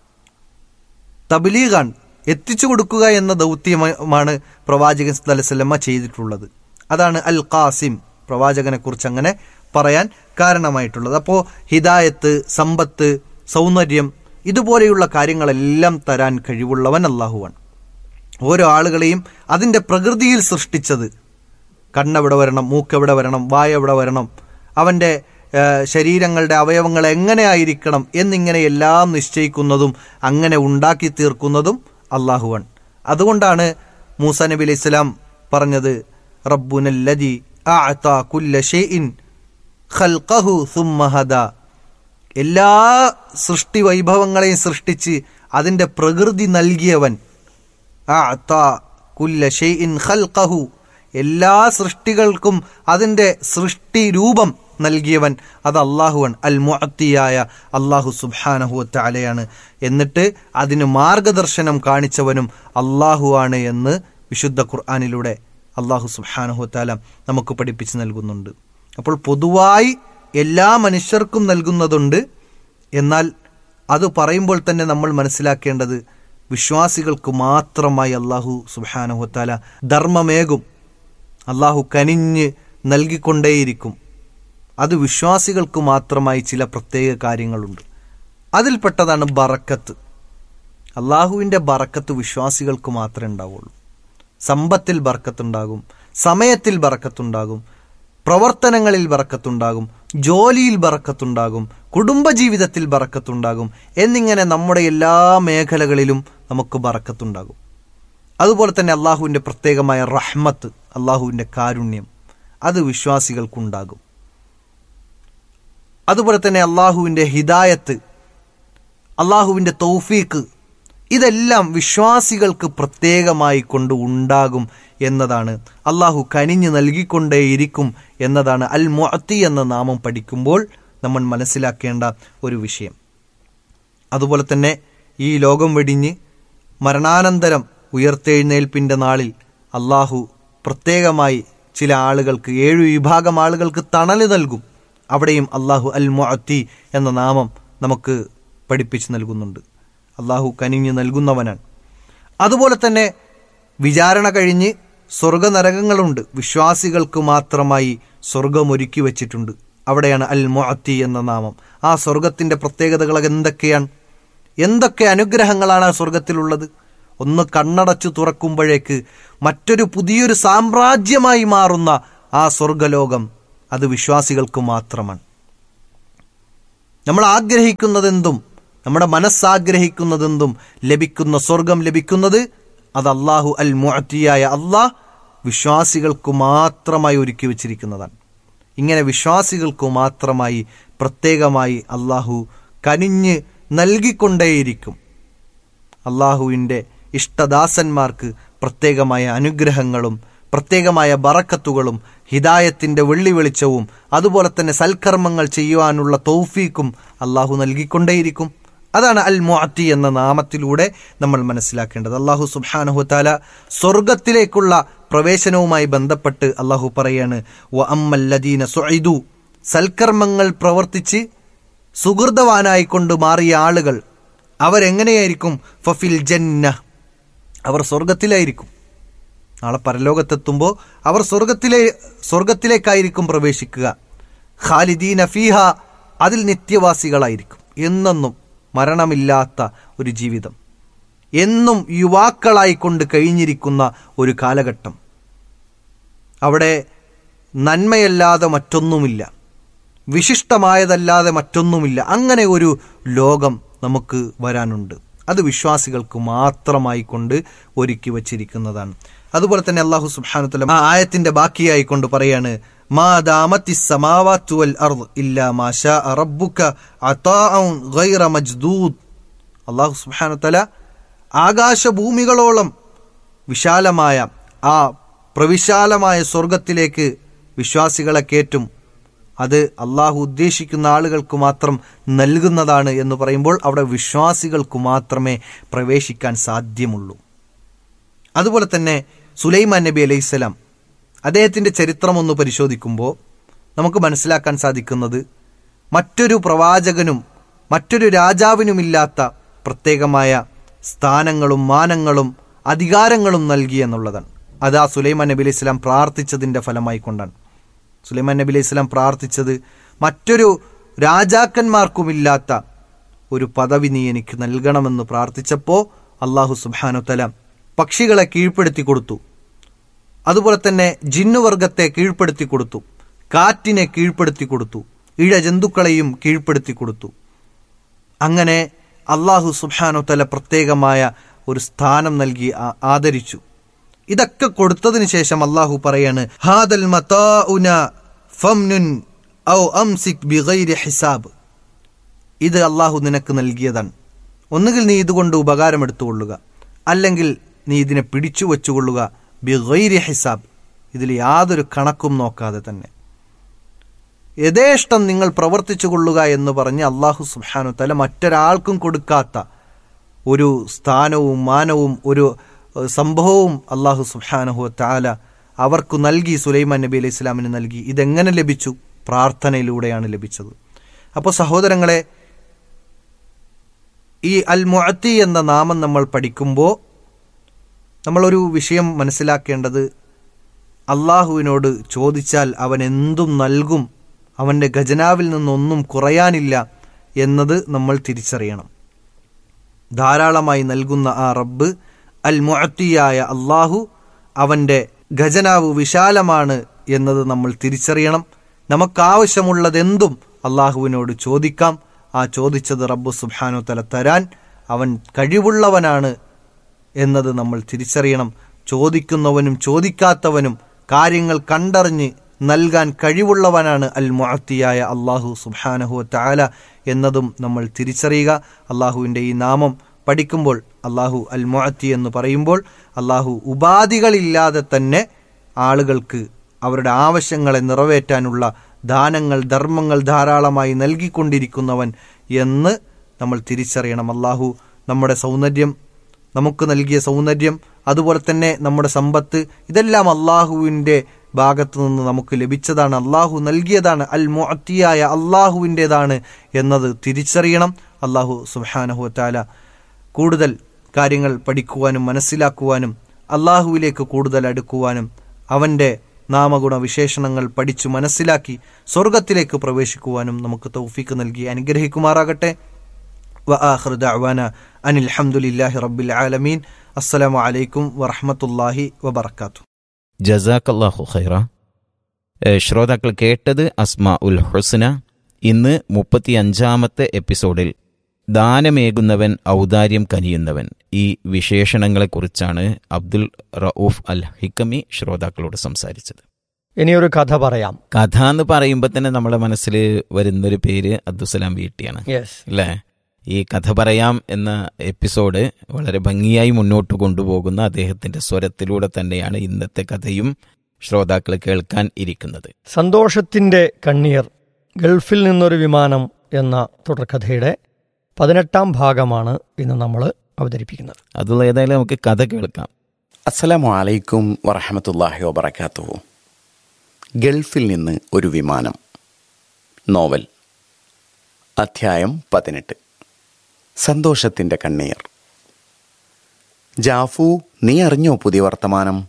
തബ്ലീഗാണ് എത്തിച്ചു കൊടുക്കുക എന്ന ദൗത്യമാണ് പ്രവാചകൻ സല്ലല്ലാഹു ചെയ്തിട്ടുള്ളത് അതാണ് അൽ ഖാസിം പ്രവാചകനെ കുറിച്ച് അങ്ങനെ പറയാൻ കാരണമായിട്ടുള്ളത് അപ്പോൾ ഹിദായത്ത് സമ്പത്ത് സൗന്ദര്യം ഇതുപോലെയുള്ള കാര്യങ്ങളെല്ലാം തരാൻ കഴിവുള്ളവൻ അള്ളാഹുവാണ് ഓരോ ആളുകളെയും അതിൻ്റെ പ്രകൃതിയിൽ സൃഷ്ടിച്ചത് കണ്ണെവിടെ വരണം മൂക്കെവിടെ വരണം വായ എവിടെ വരണം അവൻ്റെ ഏഹ്, ശരീരങ്ങളുടെ അവയവങ്ങൾ എങ്ങനെ ആയിരിക്കണം എന്നിങ്ങനെ എല്ലാം നിശ്ചയിക്കുന്നതും അങ്ങനെ ഉണ്ടാക്കി തീർക്കുന്നതും അള്ളാഹുവാണ് അതുകൊണ്ടാണ് മൂസ നബി അലൈഹി സ്വലാം പറഞ്ഞത് റബ്ബുനല്ലദി അഅത കുല്ല ഷൈഇൻ ഖൽഖഹു സുമ്മ ഹദാ എല്ലാ സൃഷ്ടി വൈഭവങ്ങളെയും സൃഷ്ടിച്ച് അതിൻ്റെ പ്രകൃതി നൽകിയവൻ അഅത കുല്ല ഷൈഇൻ ഖൽഖഹു എല്ലാ സൃഷ്ടികൾക്കും അതിൻ്റെ സൃഷ്ടി രൂപം നൽകിയവൻ അത് അള്ളാഹുവൻ അൽ മുഅത്തിയായ അള്ളാഹു സുബ്ഹാനഹു തആലയാണ് എന്നിട്ട് അതിന് മാർഗദർശനം കാണിച്ചവനും അള്ളാഹുവാണ് എന്ന് വിശുദ്ധ ഖുർആാനിലൂടെ അള്ളാഹു സുബ്ഹാനഹു തആല നമുക്ക് പഠിപ്പിച്ചു നൽകുന്നുണ്ട് അപ്പോൾ പൊതുവായി എല്ലാ മനുഷ്യർക്കും നൽകുന്നതുണ്ട് എന്നാൽ അത് പറയുമ്പോൾ തന്നെ നമ്മൾ മനസ്സിലാക്കേണ്ടത് വിശ്വാസികൾക്ക് മാത്രമായി അള്ളാഹു സുബാനഹുത്താല ധർമ്മമേകും അള്ളാഹു കനിഞ്ഞ് നൽകിക്കൊണ്ടേയിരിക്കും അത് വിശ്വാസികൾക്ക് മാത്രമായി ചില പ്രത്യേക കാര്യങ്ങളുണ്ട് അതിൽപ്പെട്ടതാണ് ബറക്കത്ത് അള്ളാഹുവിൻ്റെ ബറക്കത്ത് വിശ്വാസികൾക്ക് മാത്രമേ ഉണ്ടാവുള്ളൂ സമ്പത്തിൽ ബർക്കത്തുണ്ടാകും സമയത്തിൽ ബറക്കത്തുണ്ടാകും പ്രവർത്തനങ്ങളിൽ ബറക്കത്തുണ്ടാകും ജോലിയിൽ ബറക്കത്തുണ്ടാകും കുടുംബജീവിതത്തിൽ ബറക്കത്തുണ്ടാകും എന്നിങ്ങനെ നമ്മുടെ എല്ലാ മേഖലകളിലും നമുക്ക് ബറക്കത്തുണ്ടാകും അതുപോലെ തന്നെ അള്ളാഹുവിൻ്റെ പ്രത്യേകമായ റഹ്മത്ത് അള്ളാഹുവിൻ്റെ കാരുണ്യം അത് വിശ്വാസികൾക്കുണ്ടാകും അതുപോലെ തന്നെ അള്ളാഹുവിൻ്റെ ഹിദായത്ത് അള്ളാഹുവിൻ്റെ തൗഫീക്ക് ഇതെല്ലാം വിശ്വാസികൾക്ക് പ്രത്യേകമായി കൊണ്ട് ഉണ്ടാകും എന്നതാണ് അള്ളാഹു കനിഞ്ഞു നൽകിക്കൊണ്ടേയിരിക്കും എന്നതാണ് അൽ മുഅത്തി എന്ന നാമം പഠിക്കുമ്പോൾ നമ്മൾ മനസ്സിലാക്കേണ്ട ഒരു വിഷയം അതുപോലെ തന്നെ ഈ ലോകം വെടിഞ്ഞ് മരണാനന്തരം ഉയർത്തെഴുന്നേൽപ്പിൻ്റെ നാളിൽ അള്ളാഹു പ്രത്യേകമായി ചില ആളുകൾക്ക് ഏഴു വിഭാഗം ആളുകൾക്ക് തണല് നൽകും അവിടെയും അള്ളാഹു അൽ മുഅത്തി എന്ന നാമം നമുക്ക് പഠിപ്പിച്ചു നൽകുന്നുണ്ട് അള്ളാഹു കനിഞ്ഞു നൽകുന്നവനാണ് അതുപോലെ തന്നെ വിചാരണ കഴിഞ്ഞ് സ്വർഗനരകങ്ങളുണ്ട് വിശ്വാസികൾക്ക് മാത്രമായി സ്വർഗമൊരുക്കി വച്ചിട്ടുണ്ട് അവിടെയാണ് അൽ മുഅത്തി എന്ന നാമം ആ സ്വർഗത്തിൻ്റെ പ്രത്യേകതകൾ എന്തൊക്കെയാണ് എന്തൊക്കെ അനുഗ്രഹങ്ങളാണ് ആ സ്വർഗത്തിലുള്ളത് ഒന്ന് കണ്ണടച്ചു തുറക്കുമ്പോഴേക്ക് മറ്റൊരു പുതിയൊരു സാമ്രാജ്യമായി മാറുന്ന ആ സ്വർഗലോകം അത് വിശ്വാസികൾക്ക് മാത്രമാണ് നമ്മൾ ആഗ്രഹിക്കുന്നതെന്തും നമ്മുടെ മനസ്സാഗ്രഹിക്കുന്നതെന്തും ലഭിക്കുന്ന സ്വർഗം ലഭിക്കുന്നത് അത് അള്ളാഹു അൽ മുഅത്തിയായ അള്ളാഹ് വിശ്വാസികൾക്കു മാത്രമായി ഒരുക്കി വച്ചിരിക്കുന്നതാണ് ഇങ്ങനെ വിശ്വാസികൾക്കു മാത്രമായി പ്രത്യേകമായി അള്ളാഹു കനിഞ്ഞ് നൽകിക്കൊണ്ടേയിരിക്കും അള്ളാഹുവിൻ്റെ ഇഷ്ടദാസന്മാർക്ക് പ്രത്യേകമായ അനുഗ്രഹങ്ങളും പ്രത്യേകമായ ബറക്കത്തുകളും ഹിദായത്തിൻ്റെ വെള്ളി വെളിച്ചവും അതുപോലെ തന്നെ സൽക്കർമ്മങ്ങൾ ചെയ്യുവാനുള്ള തൗഫീക്കും അള്ളാഹു നൽകിക്കൊണ്ടേയിരിക്കും അതാണ് അൽ മുഅത്തി എന്ന നാമത്തിലൂടെ നമ്മൾ മനസ്സിലാക്കേണ്ടത് അള്ളാഹു സുബ്ഹാനഹു താല സ്വർഗത്തിലേക്കുള്ള പ്രവേശനവുമായി ബന്ധപ്പെട്ട് അള്ളാഹു പറയാണ് വ അമ്മല്ലദീന സുഇദു സൽക്കർമ്മങ്ങൾ പ്രവർത്തിച്ച് സുഹൃതവാനായിക്കൊണ്ട് മാറിയ ആളുകൾ അവരെങ്ങനെയായിരിക്കും ഫഫിൽ ജന്ന അവർ സ്വർഗത്തിലായിരിക്കും നാളെ പരലോകത്തെത്തുമ്പോൾ അവർ സ്വർഗത്തിലെ സ്വർഗത്തിലേക്കായിരിക്കും പ്രവേശിക്കുക ഖാലിദീന ഫീഹ അതിൽ നിത്യവാസികളായിരിക്കും എന്നെന്നും മരണമില്ലാത്ത ഒരു ജീവിതം എന്നും യുവാക്കളായിക്കൊണ്ട് കഴിഞ്ഞിരിക്കുന്ന ഒരു കാലഘട്ടം അവിടെ നന്മയല്ലാതെ മറ്റൊന്നുമില്ല വിശിഷ്ടമായതല്ലാതെ മറ്റൊന്നുമില്ല അങ്ങനെ ഒരു ലോകം നമുക്ക് വരാനുണ്ട് അത് വിശ്വാസികൾക്ക് മാത്രമായി കൊണ്ട് ഒരുക്കി വച്ചിരിക്കുന്നതാണ് അതുപോലെ തന്നെ അള്ളാഹു സുബ്ഹാനത്തുല ആ ആയത്തിന്റെ ബാക്കിയായി കൊണ്ട് പറയാണ് മാ ദാമത്തി സമാവാത്തു വൽ അർദ് ഇല്ലാ മാ ശാ റബ്ബുക അതാഉൻ ഗൈറ മജ്ദൂദ് അള്ളാഹു സുബ്ഹാനത്തുല ആകാശഭൂമികളോളം വിശാലമായ ആ പ്രവിശാലമായ സ്വർഗത്തിലേക്ക് വിശ്വാസികളെ കയറ്റും അത് അള്ളാഹു ഉദ്ദേശിക്കുന്ന ആളുകൾക്ക് മാത്രം നൽകുന്നതാണ് എന്ന് പറയുമ്പോൾ അവിടെ വിശ്വാസികൾക്ക് മാത്രമേ പ്രവേശിക്കാൻ സാധ്യമുള്ളൂ അതുപോലെ തന്നെ സുലൈമാൻ നബി അലൈഹിസ്സലാം അദ്ദേഹത്തിൻ്റെ ചരിത്രം ഒന്ന് പരിശോധിക്കുമ്പോൾ നമുക്ക് മനസ്സിലാക്കാൻ സാധിക്കുന്നത് മറ്റൊരു പ്രവാചകനും മറ്റൊരു രാജാവിനുമില്ലാത്ത പ്രത്യേകമായ സ്ഥാനങ്ങളും മാനങ്ങളും അധികാരങ്ങളും നൽകി എന്നുള്ളതാണ് അത് ആ സുലൈമാൻ നബി അലൈഹി സ്വലാം പ്രാർത്ഥിച്ചതിൻ്റെ ഫലമായി കൊണ്ടാണ് സുലൈമാൻ നബി അലൈഹി സ്വലാം പ്രാർത്ഥിച്ചത് മറ്റൊരു രാജാക്കന്മാർക്കുമില്ലാത്ത ഒരു പദവി നീ എനിക്ക് നൽകണമെന്ന് പ്രാർത്ഥിച്ചപ്പോൾ അള്ളാഹു സുബാനു തല പക്ഷികളെ കീഴ്പ്പെടുത്തി കൊടുത്തു അതുപോലെ തന്നെ ജിന്നുവർഗത്തെ കീഴ്പ്പെടുത്തി കൊടുത്തു കാറ്റിനെ കീഴ്പ്പെടുത്തി കൊടുത്തു ഇഴജന്തുക്കളെയും കീഴ്പ്പെടുത്തി കൊടുത്തു അങ്ങനെ അള്ളാഹു സുബാനു തല പ്രത്യേകമായ ഒരു സ്ഥാനം നൽകി ആ- ആദരിച്ചു ഇതൊക്കെ കൊടുത്തതിന് ശേഷം അള്ളാഹു പറയാണ് ഹാദൽ മതാഉന ഫംനുൻ ഔ അംസിക് ബിഗൈരി ഹിസാബ് ഇത് അള്ളാഹു നിനക്ക് നൽകിയതാണ് ഒന്നുകിൽ നീ ഇതുകൊണ്ട് ഉപകാരമെടുത്തുകൊള്ളുക അല്ലെങ്കിൽ നീ ഇതിനെ പിടിച്ചു വച്ചുകൊള്ളുക ബിഗൈരി ഹിസാബ് ഇതിൽ യാതൊരു കണക്കും നോക്കാതെ തന്നെ യഥേഷ്ടം നിങ്ങൾ പ്രവർത്തിച്ചു കൊള്ളുക എന്ന് പറഞ്ഞ് അള്ളാഹു സുബ്ഹാനു തല മറ്റൊരാൾക്കും കൊടുക്കാത്ത ഒരു സ്ഥാനവും മാനവും ഒരു ഏഹ്, സംഭവവും അള്ളാഹു സുബ്ഹാനഹു താല അവർക്ക് നൽകി സുലൈമാൻ നബി അലൈഹി ഇസ്ലാമിന് നൽകി ഇതെങ്ങനെ ലഭിച്ചു പ്രാർത്ഥനയിലൂടെയാണ് ലഭിച്ചത് അപ്പോൾ സഹോദരങ്ങളെ ഈ അൽ മുഅത്തി എന്ന നാമം നമ്മൾ പഠിക്കുമ്പോൾ നമ്മളൊരു വിഷയം മനസ്സിലാക്കേണ്ടത് അള്ളാഹുവിനോട് ചോദിച്ചാൽ അവൻ എന്തും നൽകും അവൻ്റെ ഖജനാവിൽ നിന്നൊന്നും കുറയാനില്ല എന്നത് നമ്മൾ തിരിച്ചറിയണം ധാരാളമായി നൽകുന്ന ആ റബ്ബ് അൽ മുഅത്തിയായ അള്ളാഹു അവൻ്റെ ഖജനാവ് വിശാലമാണ് എന്നത് നമ്മൾ തിരിച്ചറിയണം നമുക്കാവശ്യമുള്ളതെന്തും അള്ളാഹുവിനോട് ചോദിക്കാം ആ ചോദിച്ചത് റബ്ബു സുബ്ഹാനു തല തരാൻ അവൻ കഴിവുള്ളവനാണ് എന്നത് നമ്മൾ തിരിച്ചറിയണം ചോദിക്കുന്നവനും ചോദിക്കാത്തവനും കാര്യങ്ങൾ കണ്ടറിഞ്ഞ് നൽകാൻ കഴിവുള്ളവനാണ് അൽ മുഅത്തിയായ അള്ളാഹു സുബ്ഹാനഹു താല എന്നതും നമ്മൾ തിരിച്ചറിയുക അള്ളാഹുവിൻ്റെ ഈ നാമം പഠിക്കുമ്പോൾ അള്ളാഹു അൽ മുഅത്തി എന്ന് പറയുമ്പോൾ അള്ളാഹു ഉപാധികളില്ലാതെ തന്നെ ആളുകൾക്ക് അവരുടെ ആവശ്യങ്ങളെ നിറവേറ്റാനുള്ള ദാനങ്ങൾ ധർമ്മങ്ങൾ ധാരാളമായി നൽകിക്കൊണ്ടിരിക്കുന്നവൻ എന്ന് നമ്മൾ തിരിച്ചറിയണം അള്ളാഹു നമ്മുടെ സൗന്ദര്യം നമുക്ക് നൽകിയ സൗന്ദര്യം അതുപോലെ തന്നെ നമ്മുടെ സമ്പത്ത് ഇതെല്ലാം അള്ളാഹുവിൻ്റെ ഭാഗത്തു നിന്ന് നമുക്ക് ലഭിച്ചതാണ് അള്ളാഹു നൽകിയതാണ് അൽ മുഅത്തിയായ അള്ളാഹുവിൻ്റെതാണ് എന്നത് തിരിച്ചറിയണം അള്ളാഹു സുബ്ഹാനഹു താല കൂടുതൽ കാര്യങ്ങൾ പഠിക്കുവാനും മനസ്സിലാക്കുവാനും അള്ളാഹുവിലേക്ക് കൂടുതൽ അടുക്കുവാനും അവൻ്റെ നാമഗുണ വിശേഷണങ്ങൾ പഠിച്ചു മനസ്സിലാക്കി സ്വർഗത്തിലേക്ക് പ്രവേശിക്കുവാനും നമുക്ക് തൗഫീക്ക് നൽകി അനുഗ്രഹിക്കുമാറാകട്ടെ وآخر دعوانا أن الحمد لله رب العالمين السلام عليكم ورحمة الله وبركاته ജസാക്കല്ലാഹു ഖൈറ ഏ, ശ്രോതാക്കൾ കേട്ടത് അസ്മാ ഉൽ ഹുസ്ന ഇന്ന് മുപ്പത്തി അഞ്ചാമത്തെ എപ്പിസോഡിൽ ദാനമേകുന്നവൻ ഔദാര്യം കനിയുന്നവൻ ഈ വിശേഷണങ്ങളെക്കുറിച്ചാണ് അബ്ദുൽ റൌഫ് അൽ ഹിക്കമി ശ്രോതാക്കളോട് സംസാരിച്ചത് ഇനിയൊരു കഥ പറയാം കഥ എന്ന് പറയുമ്പോൾ തന്നെ നമ്മുടെ മനസ്സിൽ വരുന്നൊരു പേര് അബ്ദുസലാം വീട്ടിയാണ് യെസ് അല്ലേ ഈ കഥ പറയാം എന്ന എപ്പിസോഡ് വളരെ ഭംഗിയായി മുന്നോട്ട് കൊണ്ടുപോകുന്ന അദ്ദേഹത്തിന്റെ സ്വരത്തിലൂടെ തന്നെയാണ് ഇന്നത്തെ കഥയും ശ്രോതാക്കൾ കേൾക്കാൻ ഇരിക്കുന്നത് സന്തോഷത്തിന്റെ കണ്ണീർ ഗൾഫിൽ നിന്നൊരു വിമാനം എന്ന തുടർക്കഥയുടെ പതിനെട്ടാം ഭാഗമാണ് ഇന്ന് നമ്മൾ അവതരിപ്പിക്കുന്നത് അതുള്ള ഏതായാലും നമുക്ക് കഥ കേൾക്കാം അസ്സലാമു അലൈക്കും വറഹമത്തല്ലാഹി വബർക്കാത്തുഹു ഗൾഫിൽ നിന്ന് ഒരു വിമാനം നോവൽ അധ്യായം പതിനെട്ട് സന്തോഷത്തിൻ്റെ കണ്ണീർ ജാഫു നീ അറിഞ്ഞോ പുതിയ വർത്തമാനം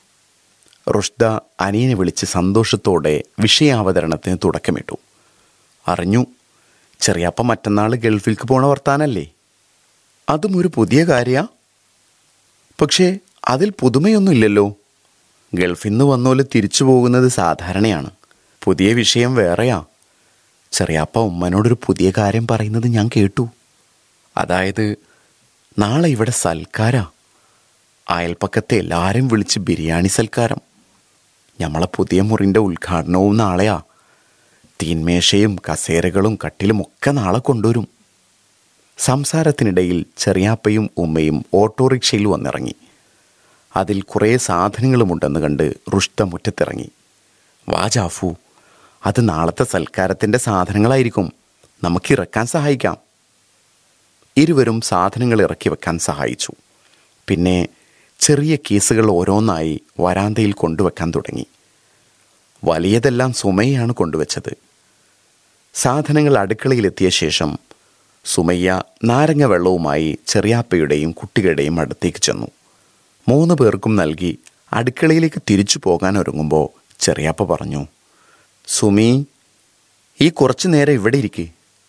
റുഷ്ദ അനിയനെ വിളിച്ച് സന്തോഷത്തോടെ വിഷയാവതരണത്തിന് തുടക്കമിട്ടു അറിഞ്ഞു ചെറിയപ്പ മറ്റന്നാൾ ഗൾഫിലേക്ക് പോണ വർത്താനല്ലേ അതും ഒരു പുതിയ കാര്യാ പക്ഷേ അതിൽ പുതുമയൊന്നുമില്ലല്ലോ ഗൾഫിൽ നിന്ന് വന്നോല് തിരിച്ചു പോകുന്നത് സാധാരണയാണ് പുതിയ വിഷയം വേറെയാ ചെറിയാപ്പ ഉമ്മനോടൊരു പുതിയ കാര്യം പറയുന്നത് ഞാൻ കേട്ടു അതായത് നാളെ ഇവിടെ സൽക്കാരാ അയൽപ്പക്കത്തെ എല്ലാവരും വിളിച്ച് ബിരിയാണി സൽക്കാരം ഞമ്മളെ പുതിയ മുറിൻ്റെ ഉദ്ഘാടനവും നാളെയാ തീന്മേശയും കസേരകളും കട്ടിലും ഒക്കെ നാളെ കൊണ്ടുവരും സംസാരത്തിനിടയിൽ ചെറിയാപ്പയും ഉമ്മയും ഓട്ടോറിക്ഷയിൽ വന്നിറങ്ങി അതിൽ കുറേ സാധനങ്ങളുമുണ്ടെന്ന് കണ്ട് റുഷ്ത മുറ്റത്തിറങ്ങി വാ ജാഫു അത് നാളത്തെ സൽക്കാരത്തിൻ്റെ സാധനങ്ങളായിരിക്കും നമുക്ക് ഇറക്കാൻ സഹായിക്കാം ഇരുവരും സാധനങ്ങൾ ഇറക്കി വെക്കാൻ സഹായിച്ചു പിന്നെ ചെറിയ കേസുകൾ ഓരോന്നായി വരാന്തയിൽ കൊണ്ടുവെക്കാൻ തുടങ്ങി വലിയതെല്ലാം സുമയ്യാണ് കൊണ്ടുവച്ചത് സാധനങ്ങൾ അടുക്കളയിലെത്തിയ ശേഷം സുമയ്യ നാരങ്ങ വെള്ളവുമായി ചെറിയാപ്പയുടെയും കുട്ടികളുടെയും അടുത്തേക്ക് ചെന്നു മൂന്ന് പേർക്കും നൽകി അടുക്കളയിലേക്ക് തിരിച്ചു പോകാൻ ഒരുങ്ങുമ്പോൾ ചെറിയാപ്പ പറഞ്ഞു സുമി ഈ കുറച്ചു നേരം ഇവിടെ ഇരിക്കെ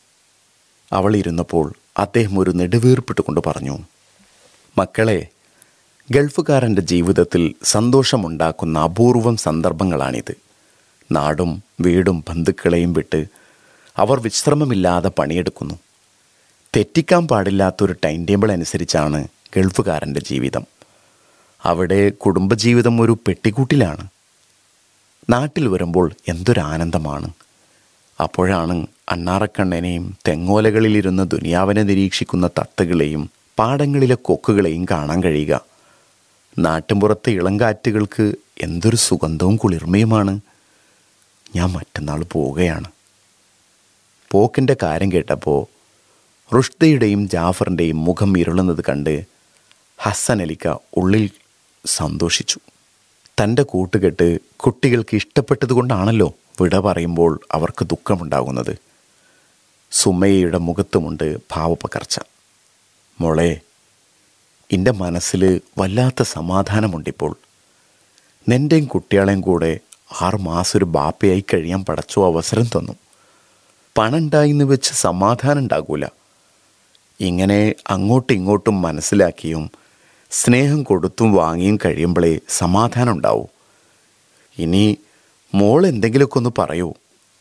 അവൾ ഇരുന്നപ്പോൾ അദ്ദേഹം ഒരു നെടുവീർപ്പിട്ടുകൊണ്ട് പറഞ്ഞു മക്കളെ ഗൾഫുകാരൻ്റെ ജീവിതത്തിൽ സന്തോഷമുണ്ടാക്കുന്ന അപൂർവം സന്ദർഭങ്ങളാണിത് നാടും വീടും ബന്ധുക്കളെയും വിട്ട് അവർ വിശ്രമമില്ലാതെ പണിയെടുക്കുന്നു തെറ്റിക്കാൻ പാടില്ലാത്തൊരു ടൈം ടേബിൾ അനുസരിച്ചാണ് ഗൾഫുകാരൻ്റെ ജീവിതം അവിടെ കുടുംബജീവിതം ഒരു പെട്ടിക്കൂട്ടിലാണ് നാട്ടിൽ വരുമ്പോൾ എന്തൊരു ആനന്ദമാണ് അപ്പോഴാണ് അണ്ണാറക്കണ്ണനെയും തെങ്ങോലകളിലിരുന്ന് ദുനിയാവിനെ നിരീക്ഷിക്കുന്ന തത്തകളെയും പാടങ്ങളിലെ കൊക്കുകളെയും കാണാൻ കഴിയുക നാട്ടിൻപുറത്തെ ഇളങ്കാറ്റുകൾക്ക് എന്തൊരു സുഗന്ധവും കുളിർമയുമാണ് ഞാൻ മറ്റന്നാൾ പോവുകയാണ് പോക്കിൻ്റെ കാര്യം കേട്ടപ്പോൾ റുഷ്ദയുടെയും ജാഫറിൻ്റെയും മുഖം ഇരുളുന്നത് കണ്ട് ഹസൻ അലിക്ക ഉള്ളിൽ സന്തോഷിച്ചു തൻ്റെ കൂട്ടുകെട്ട് കുട്ടികൾക്ക് ഇഷ്ടപ്പെട്ടതുകൊണ്ടാണല്ലോ വിട പറയുമ്പോൾ അവർക്ക് ദുഃഖമുണ്ടാകുന്നത് സുമയ്യയുടെ മുഖത്തുമുണ്ട് ഭാവപകർച്ച മോളെ എൻ്റെ മനസ്സിൽ വല്ലാത്ത സമാധാനമുണ്ടിപ്പോൾ നിൻ്റെയും കുട്ടികളെയും കൂടെ ആറ് മാസം ഒരു ബാപ്പയായി കഴിയാൻ പടച്ചോ അവസരം തന്നു പണം ഉണ്ടായിന്ന് വെച്ച് സമാധാനം ഉണ്ടാകൂല ഇങ്ങനെ അങ്ങോട്ടും ഇങ്ങോട്ടും മനസ്സിലാക്കിയും സ്നേഹം കൊടുത്തും വാങ്ങിയും കഴിയുമ്പോഴേ സമാധാനം ഉണ്ടാവൂ ഇനി മോൾ എന്തെങ്കിലുമൊക്കെ ഒന്ന് പറയൂ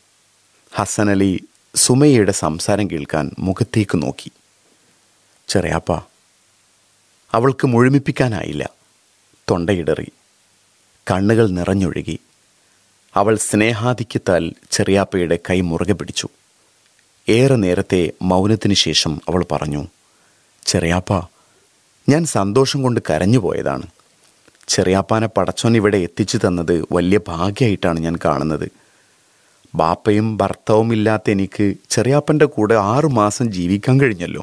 ഹസൻ അലി സുമയ്യയുടെ സംസാരം കേൾക്കാൻ മുഖത്തേക്ക് നോക്കി ചെറിയാപ്പ അവൾക്ക് മുഴുമിപ്പിക്കാനായില്ല തൊണ്ടയിടറി കണ്ണുകൾ നിറഞ്ഞൊഴുകി അവൾ സ്നേഹാധിക്യത്താൽ ചെറിയാപ്പയുടെ കൈ മുറുകെ പിടിച്ചു ഏറെ നേരത്തെ മൗനത്തിന് ശേഷം അവൾ പറഞ്ഞു ചെറിയാപ്പ ഞാൻ സന്തോഷം കൊണ്ട് കരഞ്ഞു പോയതാണ് ചെറിയാപ്പാനെ പടച്ചോൻ ഇവിടെ എത്തിച്ചു തന്നത് വലിയ ഭാഗ്യമായിട്ടാണ് ഞാൻ കാണുന്നത് ബാപ്പയും ഭർത്താവും ഇല്ലാത്ത എനിക്ക് ചെറിയാപ്പൻ്റെ കൂടെ ആറു മാസം ജീവിക്കാൻ കഴിഞ്ഞല്ലോ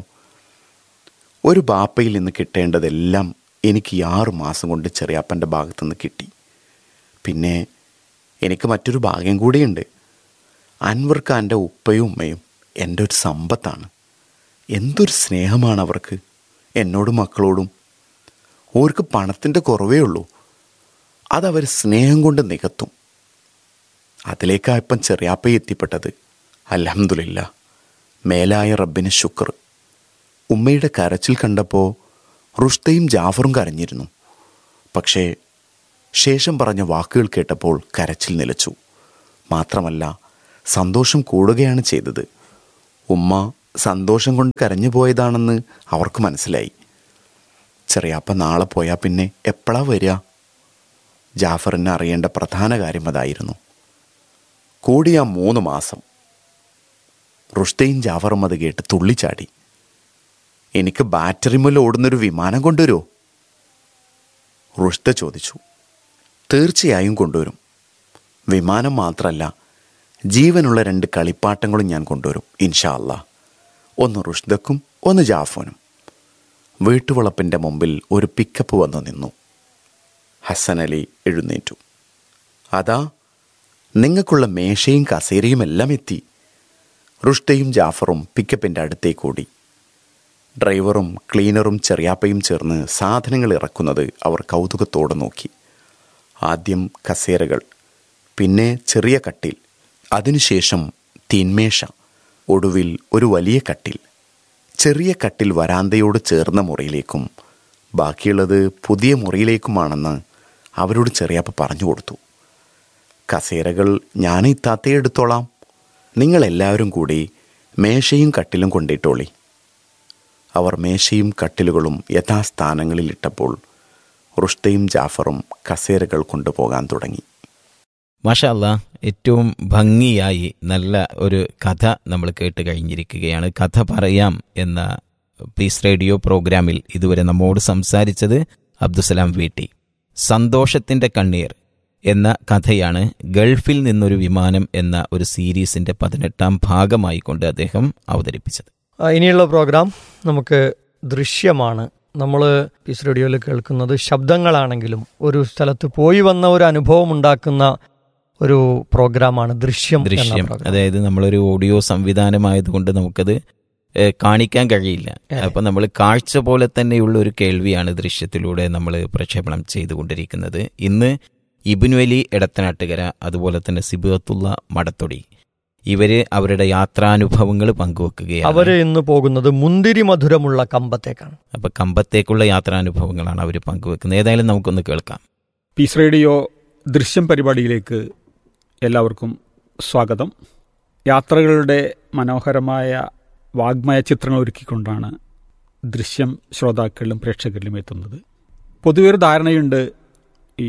ഒരു ബാപ്പയിൽ നിന്ന് കിട്ടേണ്ടതെല്ലാം എനിക്ക് ഈ ആറു മാസം കൊണ്ട് ചെറിയാപ്പൻ്റെ ഭാഗത്തുനിന്ന് കിട്ടി പിന്നെ എനിക്ക് മറ്റൊരു ഭാഗ്യം കൂടിയുണ്ട് അൻവർ ഖാൻ്റെ ഉപ്പയും ഉമ്മയും എൻ്റെ ഒരു സമ്പത്താണ് എന്തൊരു സ്നേഹമാണ് അവർക്ക് എന്നോടും മക്കളോടും ഓർക്ക് പണത്തിൻ്റെ കുറവേ ഉള്ളൂ അതവർ സ്നേഹം കൊണ്ട് നികത്തും അതിലേക്കാ ഇപ്പം ചെറിയാപ്പയെ എത്തിപ്പെട്ടത് അലഹമുല്ല മേലായ റബ്ബിന് ശുക്ർ ഉമ്മയുടെ കരച്ചിൽ കണ്ടപ്പോൾ റുഷ്തയും ജാഫറും കരഞ്ഞിരുന്നു പക്ഷേ ശേഷം പറഞ്ഞ വാക്കുകൾ കേട്ടപ്പോൾ കരച്ചിൽ നിലച്ചു മാത്രമല്ല സന്തോഷം കൂടുകയാണ് ചെയ്തത് ഉമ്മ സന്തോഷം കൊണ്ട് കരഞ്ഞു പോയതാണെന്ന് അവർക്ക് മനസ്സിലായി ചെറിയാപ്പ നാളെ പോയാൽ പിന്നെ എപ്പോഴാ വരിക ജാഫറിന് അറിയേണ്ട പ്രധാന കാര്യം അതായിരുന്നു കൂടിയ മൂന്ന് മാസം റുഷ്തയും ജാഫറും അത് കേട്ട് തുള്ളിച്ചാടി എനിക്ക് ബാറ്ററി മുല്ല ഓടുന്നൊരു വിമാനം കൊണ്ടുവരുമോ റുഷ്ത ചോദിച്ചു തീർച്ചയായും കൊണ്ടുവരും വിമാനം മാത്രമല്ല ജീവനുള്ള രണ്ട് കളിപ്പാട്ടങ്ങളും ഞാൻ കൊണ്ടുവരും ഇൻഷാ അല്ലാ ഒന്ന് റുഷ്ദക്കും ഒന്ന് ജാഫോനും വീട്ടുവളപ്പിൻ്റെ മുമ്പിൽ ഒരു പിക്കപ്പ് വന്നു നിന്നു ഹസൻ അലി എഴുന്നേറ്റു അതാ നിങ്ങൾക്കുള്ള മേശയും കസേരയും എല്ലാം എത്തി റുഷ്ദയും ജാഫറും പിക്കപ്പിൻ്റെ അടുത്തേക്ക് ഓടി ഡ്രൈവറും ക്ലീനറും ചെറിയാപ്പയും ചേർന്ന് സാധനങ്ങൾ ഇറക്കുന്നത് അവർ കൗതുകത്തോടെ നോക്കി ആദ്യം കസേരകൾ പിന്നെ ചെറിയ കട്ടിൽ അതിനുശേഷം തീന്മേശ ഒടുവിൽ ഒരു വലിയ കട്ടിൽ ചെറിയ കട്ടിൽ വരാന്തയോട് ചേർന്ന മുറിയിലേക്കും ബാക്കിയുള്ളത് പുതിയ മുറിയിലേക്കുമാണെന്ന് അവരോട് ചെറിയാപ്പ പറഞ്ഞു കൊടുത്തു കസേരകൾ ഞാൻ ഇത്താത്തയെ എടുത്തോളാം നിങ്ങളെല്ലാവരും കൂടി മേശയും കട്ടിലും കൊണ്ടിട്ടോളി അവർ മേശയും കട്ടിലുകളും യഥാസ്ഥാനങ്ങളിൽ ഇട്ടപ്പോൾ റുഷ്തയും ജാഫറും കസേരകൾ കൊണ്ടുപോകാൻ തുടങ്ങി മാഷാ അല്ലാ ഏറ്റവും ഭംഗിയായി നല്ല ഒരു കഥ നമ്മൾ കേട്ട് കഴിഞ്ഞിരിക്കുകയാണ് കഥ പറയാം എന്ന പീസ് റേഡിയോ പ്രോഗ്രാമിൽ ഇതുവരെ നമ്മോട് സംസാരിച്ചത് അബ്ദുസലാം വീട്ടി സന്തോഷത്തിന്റെ കണ്ണീർ എന്ന കഥയാണ് ഗൾഫിൽ നിന്നൊരു വിമാനം എന്ന ഒരു സീരീസിന്റെ പതിനെട്ടാം ഭാഗമായി കൊണ്ട് അദ്ദേഹം അവതരിപ്പിച്ചത് ആ, ഇനിയുള്ള പ്രോഗ്രാം നമുക്ക് ദൃശ്യമാണ് നമ്മൾ പീസ് റേഡിയോയിൽ കേൾക്കുന്നത് ശബ്ദങ്ങളാണെങ്കിലും ഒരു സ്ഥലത്ത് പോയി വന്ന ഒരു അനുഭവം ഉണ്ടാക്കുന്ന ഒരു പ്രോഗ്രാമാണ് ദൃശ്യം എന്ന ദൃശ്യം പ്രോഗ്രാം. അതായത് നമ്മളൊരു ഓഡിയോ സംവിധാനമായതുകൊണ്ട് നമുക്കത് ഏഹ്, കാണിക്കാൻ കഴിയില്ല അപ്പൊ നമ്മൾ കാഴ്ച പോലെ തന്നെയുള്ള ഒരു കേൾവിയാണ് ദൃശ്യത്തിലൂടെ നമ്മൾ പ്രക്ഷേപണം ചെയ്തുകൊണ്ടിരിക്കുന്നത് ഇന്ന് ഇബിനു അലി എടത്തനാട്ടുകര അതുപോലെ തന്നെ സിബത്തുള്ള മടത്തൊടി ഇവര് അവരുടെ യാത്രാനുഭവങ്ങൾ പങ്കുവെക്കുകയാണ് അവര് ഇന്ന് പോകുന്നത് മുന്തിരി മധുരമുള്ള കമ്പത്തേക്കാണ് അപ്പൊ കമ്പത്തേക്കുള്ള യാത്രാനുഭവങ്ങളാണ് അവർ പങ്കുവെക്കുന്നത് ഏതായാലും നമുക്കൊന്ന് കേൾക്കാം പീസ് റേഡിയോ ദൃശ്യം പരിപാടിയിലേക്ക് എല്ലാവർക്കും സ്വാഗതം യാത്രകളുടെ മനോഹരമായ വാഗ്മയ ചിത്രങ്ങൾ ഒരുക്കിക്കൊണ്ടാണ് ദൃശ്യം ശ്രോതാക്കളിലും പ്രേക്ഷകരിലും എത്തുന്നത് പൊതുവെ ഒരു ധാരണയുണ്ട് ഈ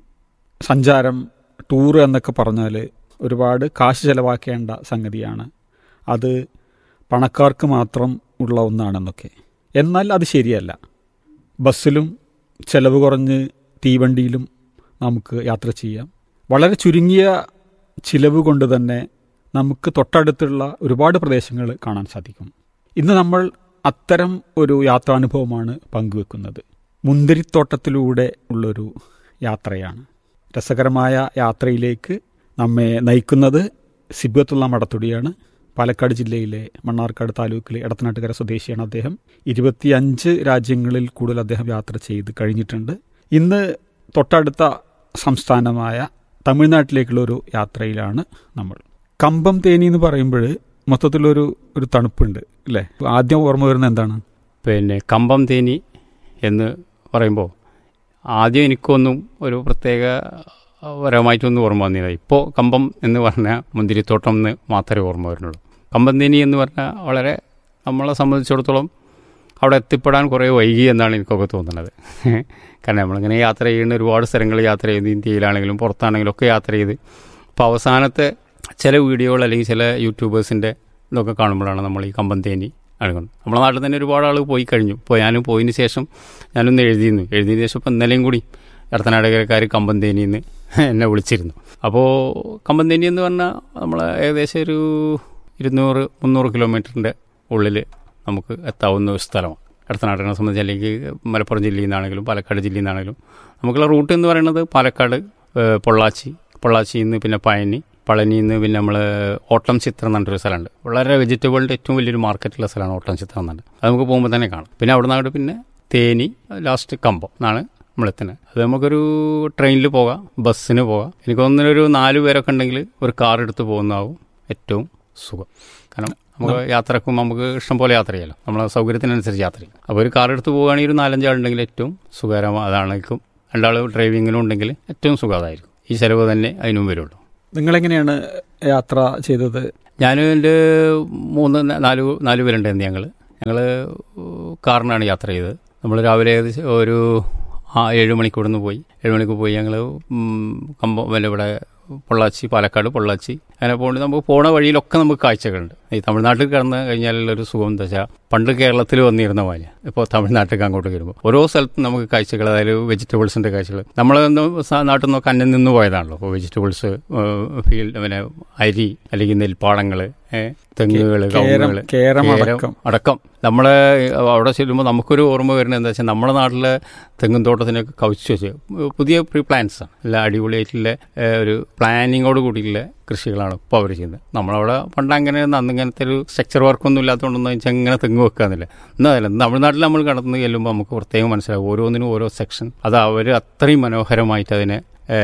സഞ്ചാരം ടൂർ എന്നൊക്കെ പറഞ്ഞാൽ ഒരുപാട് കാശ് ചെലവാക്കേണ്ട സംഗതിയാണ് അത് പണക്കാർക്ക് മാത്രം ഉള്ള ഒന്നാണെന്നൊക്കെ എന്നാൽ അത് ശരിയല്ല ബസ്സിലും ചെലവ് കുറഞ്ഞ് തീവണ്ടിയിലും നമുക്ക് യാത്ര ചെയ്യാം വളരെ ചുരുങ്ങിയ ചിലവ് കൊണ്ട് തന്നെ നമുക്ക് തൊട്ടടുത്തുള്ള ഒരുപാട് പ്രദേശങ്ങൾ കാണാൻ സാധിക്കും ഇന്ന് നമ്മൾ അത്തരം ഒരു യാത്രാനുഭവമാണ് പങ്കുവെക്കുന്നത് മുന്തിരിത്തോട്ടത്തിലൂടെ ഉള്ളൊരു യാത്രയാണ് രസകരമായ യാത്രയിലേക്ക് നമ്മെ നയിക്കുന്നത് സിബത്തുള്ള മടത്തുടിയാണ് പാലക്കാട് ജില്ലയിലെ മണ്ണാർക്കാട് താലൂക്കിലെ എടത്തനാട്ടുകര സ്വദേശിയാണ് അദ്ദേഹം ഇരുപത്തിയഞ്ച് രാജ്യങ്ങളിൽ കൂടുതൽ അദ്ദേഹം യാത്ര ചെയ്ത് കഴിഞ്ഞിട്ടുണ്ട് ഇന്ന് തൊട്ടടുത്ത സംസ്ഥാനമായ തമിഴ്നാട്ടിലേക്കുള്ള ഒരു യാത്രയിലാണ് നമ്മൾ കമ്പം തേനി എന്ന് പറയുമ്പോൾ മൊത്തത്തിലൊരു ഒരു തണുപ്പുണ്ട് അല്ലേ ആദ്യം ഓർമ്മ വരുന്നത് എന്താണ് പിന്നെ കമ്പം തേനി എന്ന് പറയുമ്പോൾ ആദ്യം എനിക്കൊന്നും ഒരു പ്രത്യേക പരമായിട്ടൊന്നും ഓർമ്മ വന്നില്ല ഇപ്പോൾ കമ്പം എന്ന് പറഞ്ഞാൽ മുന്തിരിത്തോട്ടം എന്ന് മാത്രമേ ഓർമ്മ വരുന്നുള്ളൂ കമ്പം തേനി എന്ന് പറഞ്ഞാൽ വളരെ നമ്മളെ സംബന്ധിച്ചിടത്തോളം അവിടെ എത്തിപ്പെടാൻ കുറേ വൈകി എന്നാണ് എനിക്കൊക്കെ തോന്നുന്നത് കാരണം നമ്മളിങ്ങനെ യാത്ര ചെയ്യുന്ന ഒരുപാട് സ്ഥലങ്ങൾ യാത്ര ചെയ്ത് ഇന്ത്യയിലാണെങ്കിലും പുറത്താണെങ്കിലും ഒക്കെ യാത്ര ചെയ്ത് അപ്പോൾ അവസാനത്തെ ചില വീഡിയോകൾ അല്ലെങ്കിൽ ചില യൂട്യൂബേഴ്സിൻ്റെ ഇതൊക്കെ കാണുമ്പോഴാണ് നമ്മൾ ഈ കമ്പം തേനി അടുക്കുന്നത് നമ്മുടെ നാട്ടിൽ തന്നെ ഒരുപാട് ആൾ പോയി കഴിഞ്ഞു ഇപ്പോൾ ഞാനും പോയതിന് ശേഷം ഞാനൊന്ന് എഴുതിയിരുന്നു എഴുതിയതിന് ശേഷം ഇപ്പോൾ ഇന്നലെയും കൂടി ഇടത്തനാടകരക്കാർ കമ്പം തേനിന്ന് എന്നെ വിളിച്ചിരുന്നു അപ്പോൾ കമ്പം തേനി എന്ന് പറഞ്ഞാൽ നമ്മൾ ഏകദേശം ഒരു ഇരുന്നൂറ് മുന്നൂറ് കിലോമീറ്ററിൻ്റെ ഉള്ളിൽ നമുക്ക് എത്താവുന്ന ഒരു സ്ഥലമാണ് ഇടത്തനാട്ടിനെ സംബന്ധിച്ച് അല്ലെങ്കിൽ മലപ്പുറം ജില്ലയിൽ നിന്നാണെങ്കിലും പാലക്കാട് ജില്ലയിൽ നിന്നാണെങ്കിലും നമുക്കുള്ള റൂട്ട് എന്ന് പറയുന്നത് പാലക്കാട് ഏഹ്, പൊള്ളാച്ചി പൊള്ളാച്ചിയിൽ നിന്ന് പിന്നെ പഴനി പളനിയിൽ നിന്ന് പിന്നെ നമ്മൾ ഓട്ടം ചിത്രം എന്ന് പറഞ്ഞൊരു സ്ഥലമുണ്ട് വളരെ വെജിറ്റബിളിൻ്റെ ഏറ്റവും വലിയൊരു മാർക്കറ്റുള്ള സ്ഥലമാണ് ഓട്ടം ചിത്രം എന്നുണ്ട് അത് നമുക്ക് പോകുമ്പോൾ തന്നെ കാണാം പിന്നെ അവിടെ നിന്നാണ് പിന്നെ തേനി ലാസ്റ്റ് കമ്പം എന്നാണ് നമ്മളെത്തുന്നത് അത് നമുക്കൊരു ട്രെയിനിൽ പോകാം ബസ്സിന് പോകാം എനിക്ക് തോന്നുന്നു ഒരു നാല് പേരൊക്കെ ഉണ്ടെങ്കിൽ ഒരു കാർ എടുത്ത് പോകുന്നതാവും ഏറ്റവും സുഖം കാരണം നമുക്ക് യാത്രക്കും നമുക്ക് ഇഷ്ടം പോലെ യാത്ര ചെയ്യാലോ നമ്മളെ സൗകര്യത്തിനനുസരിച്ച് യാത്ര ചെയ്യും അപ്പോൾ ഒരു കാർ എടുത്ത് പോവുകയാണെങ്കിൽ ഒരു നാലഞ്ചാളുണ്ടെങ്കിൽ ഏറ്റവും സുഖകരമാണ് അതാണെങ്കിലും രണ്ടാൾ ഡ്രൈവിങ്ങിനും ഉണ്ടെങ്കിൽ ഏറ്റവും സുഖം അതായിരിക്കും ഈ ചിലവ് തന്നെ അതിനും വരുള്ളൂ നിങ്ങളെങ്ങനെയാണ് യാത്ര ചെയ്തത് ഞാൻ എൻ്റെ മൂന്ന് ന- നാല് നാല് പേരുണ്ടായിരുന്നു ഞങ്ങൾ ഞങ്ങൾ കാറിനാണ് യാത്ര ചെയ്തത് നമ്മൾ രാവിലെ ഏകദേശം ഒരു ആ ഏഴ് മണിക്ക് ഇവിടുന്ന് പോയി ഏഴ് മണിക്ക് പോയി ഞങ്ങൾ കമ്പം വല്ല ഇവിടെ പൊള്ളാച്ചി പാലക്കാട് പൊള്ളാച്ചി അങ്ങനെ പോകുന്നത് നമുക്ക് പോണ വഴിയിലൊക്കെ നമുക്ക് കാഴ്ചകളുണ്ട് ഈ തമിഴ്നാട്ടിൽ കിടന്ന് കഴിഞ്ഞാലുള്ള ഒരു സുഖം എന്താ വെച്ചാൽ പണ്ട് കേരളത്തിൽ വന്നിരുന്ന പോലെ ഇപ്പോൾ തമിഴ്നാട്ടിലേക്ക് അങ്ങോട്ട് വരുമ്പോൾ ഓരോ സ്ഥലത്തും നമുക്ക് കാഴ്ചകൾ അതായത് വെജിറ്റബിൾസിൻ്റെ കാഴ്ചകൾ നമ്മൾ നാട്ടിൽ നിന്നൊക്കെ അന്യം നിന്ന് പോയതാണല്ലോ ഇപ്പോൾ വെജിറ്റബിൾസ് ഫീൽഡ് പിന്നെ അരി അല്ലെങ്കിൽ നെൽപ്പാടങ്ങൾ തെങ്ങുകൾ കേരം കേരം അടക്കം അടക്കം നമ്മളെ അവിടെ ചെല്ലുമ്പോൾ നമുക്കൊരു ഓർമ്മ വരുന്നത് എന്താ വെച്ചാൽ നമ്മുടെ നാട്ടിലെ തെങ്ങും തോട്ടത്തിനൊക്കെ കവിച്ച് വെച്ച് പുതിയ പ്രീ പ്ലാൻസ് ആണ് എല്ലാം അടിപൊളിയായിട്ടുള്ള ഏഹ്, ഒരു പ്ലാനിങ്ങോട് കൂടിയുള്ള കൃഷികളാണ് ഇപ്പോൾ അവർ ചെയ്യുന്നത് നമ്മളവിടെ പണ്ട് അങ്ങനെ അന്ന് ഇങ്ങനത്തെ ഒരു സ്ട്രക്ചർ വർക്കൊന്നും ഇല്ലാത്തതുകൊണ്ടൊന്നും വെച്ചാൽ ഇങ്ങനെ തെങ്ങ് വെക്കാന്നില്ല എന്നാലും തമിഴ്നാട്ടിൽ നമ്മൾ കടന്നു ചെല്ലുമ്പോൾ നമുക്ക് പ്രത്യേകം മനസ്സിലാവും ഓരോന്നിനും ഓരോ സെക്ഷൻ അത് അവർ അത്രയും മനോഹരമായിട്ട് അതിനെ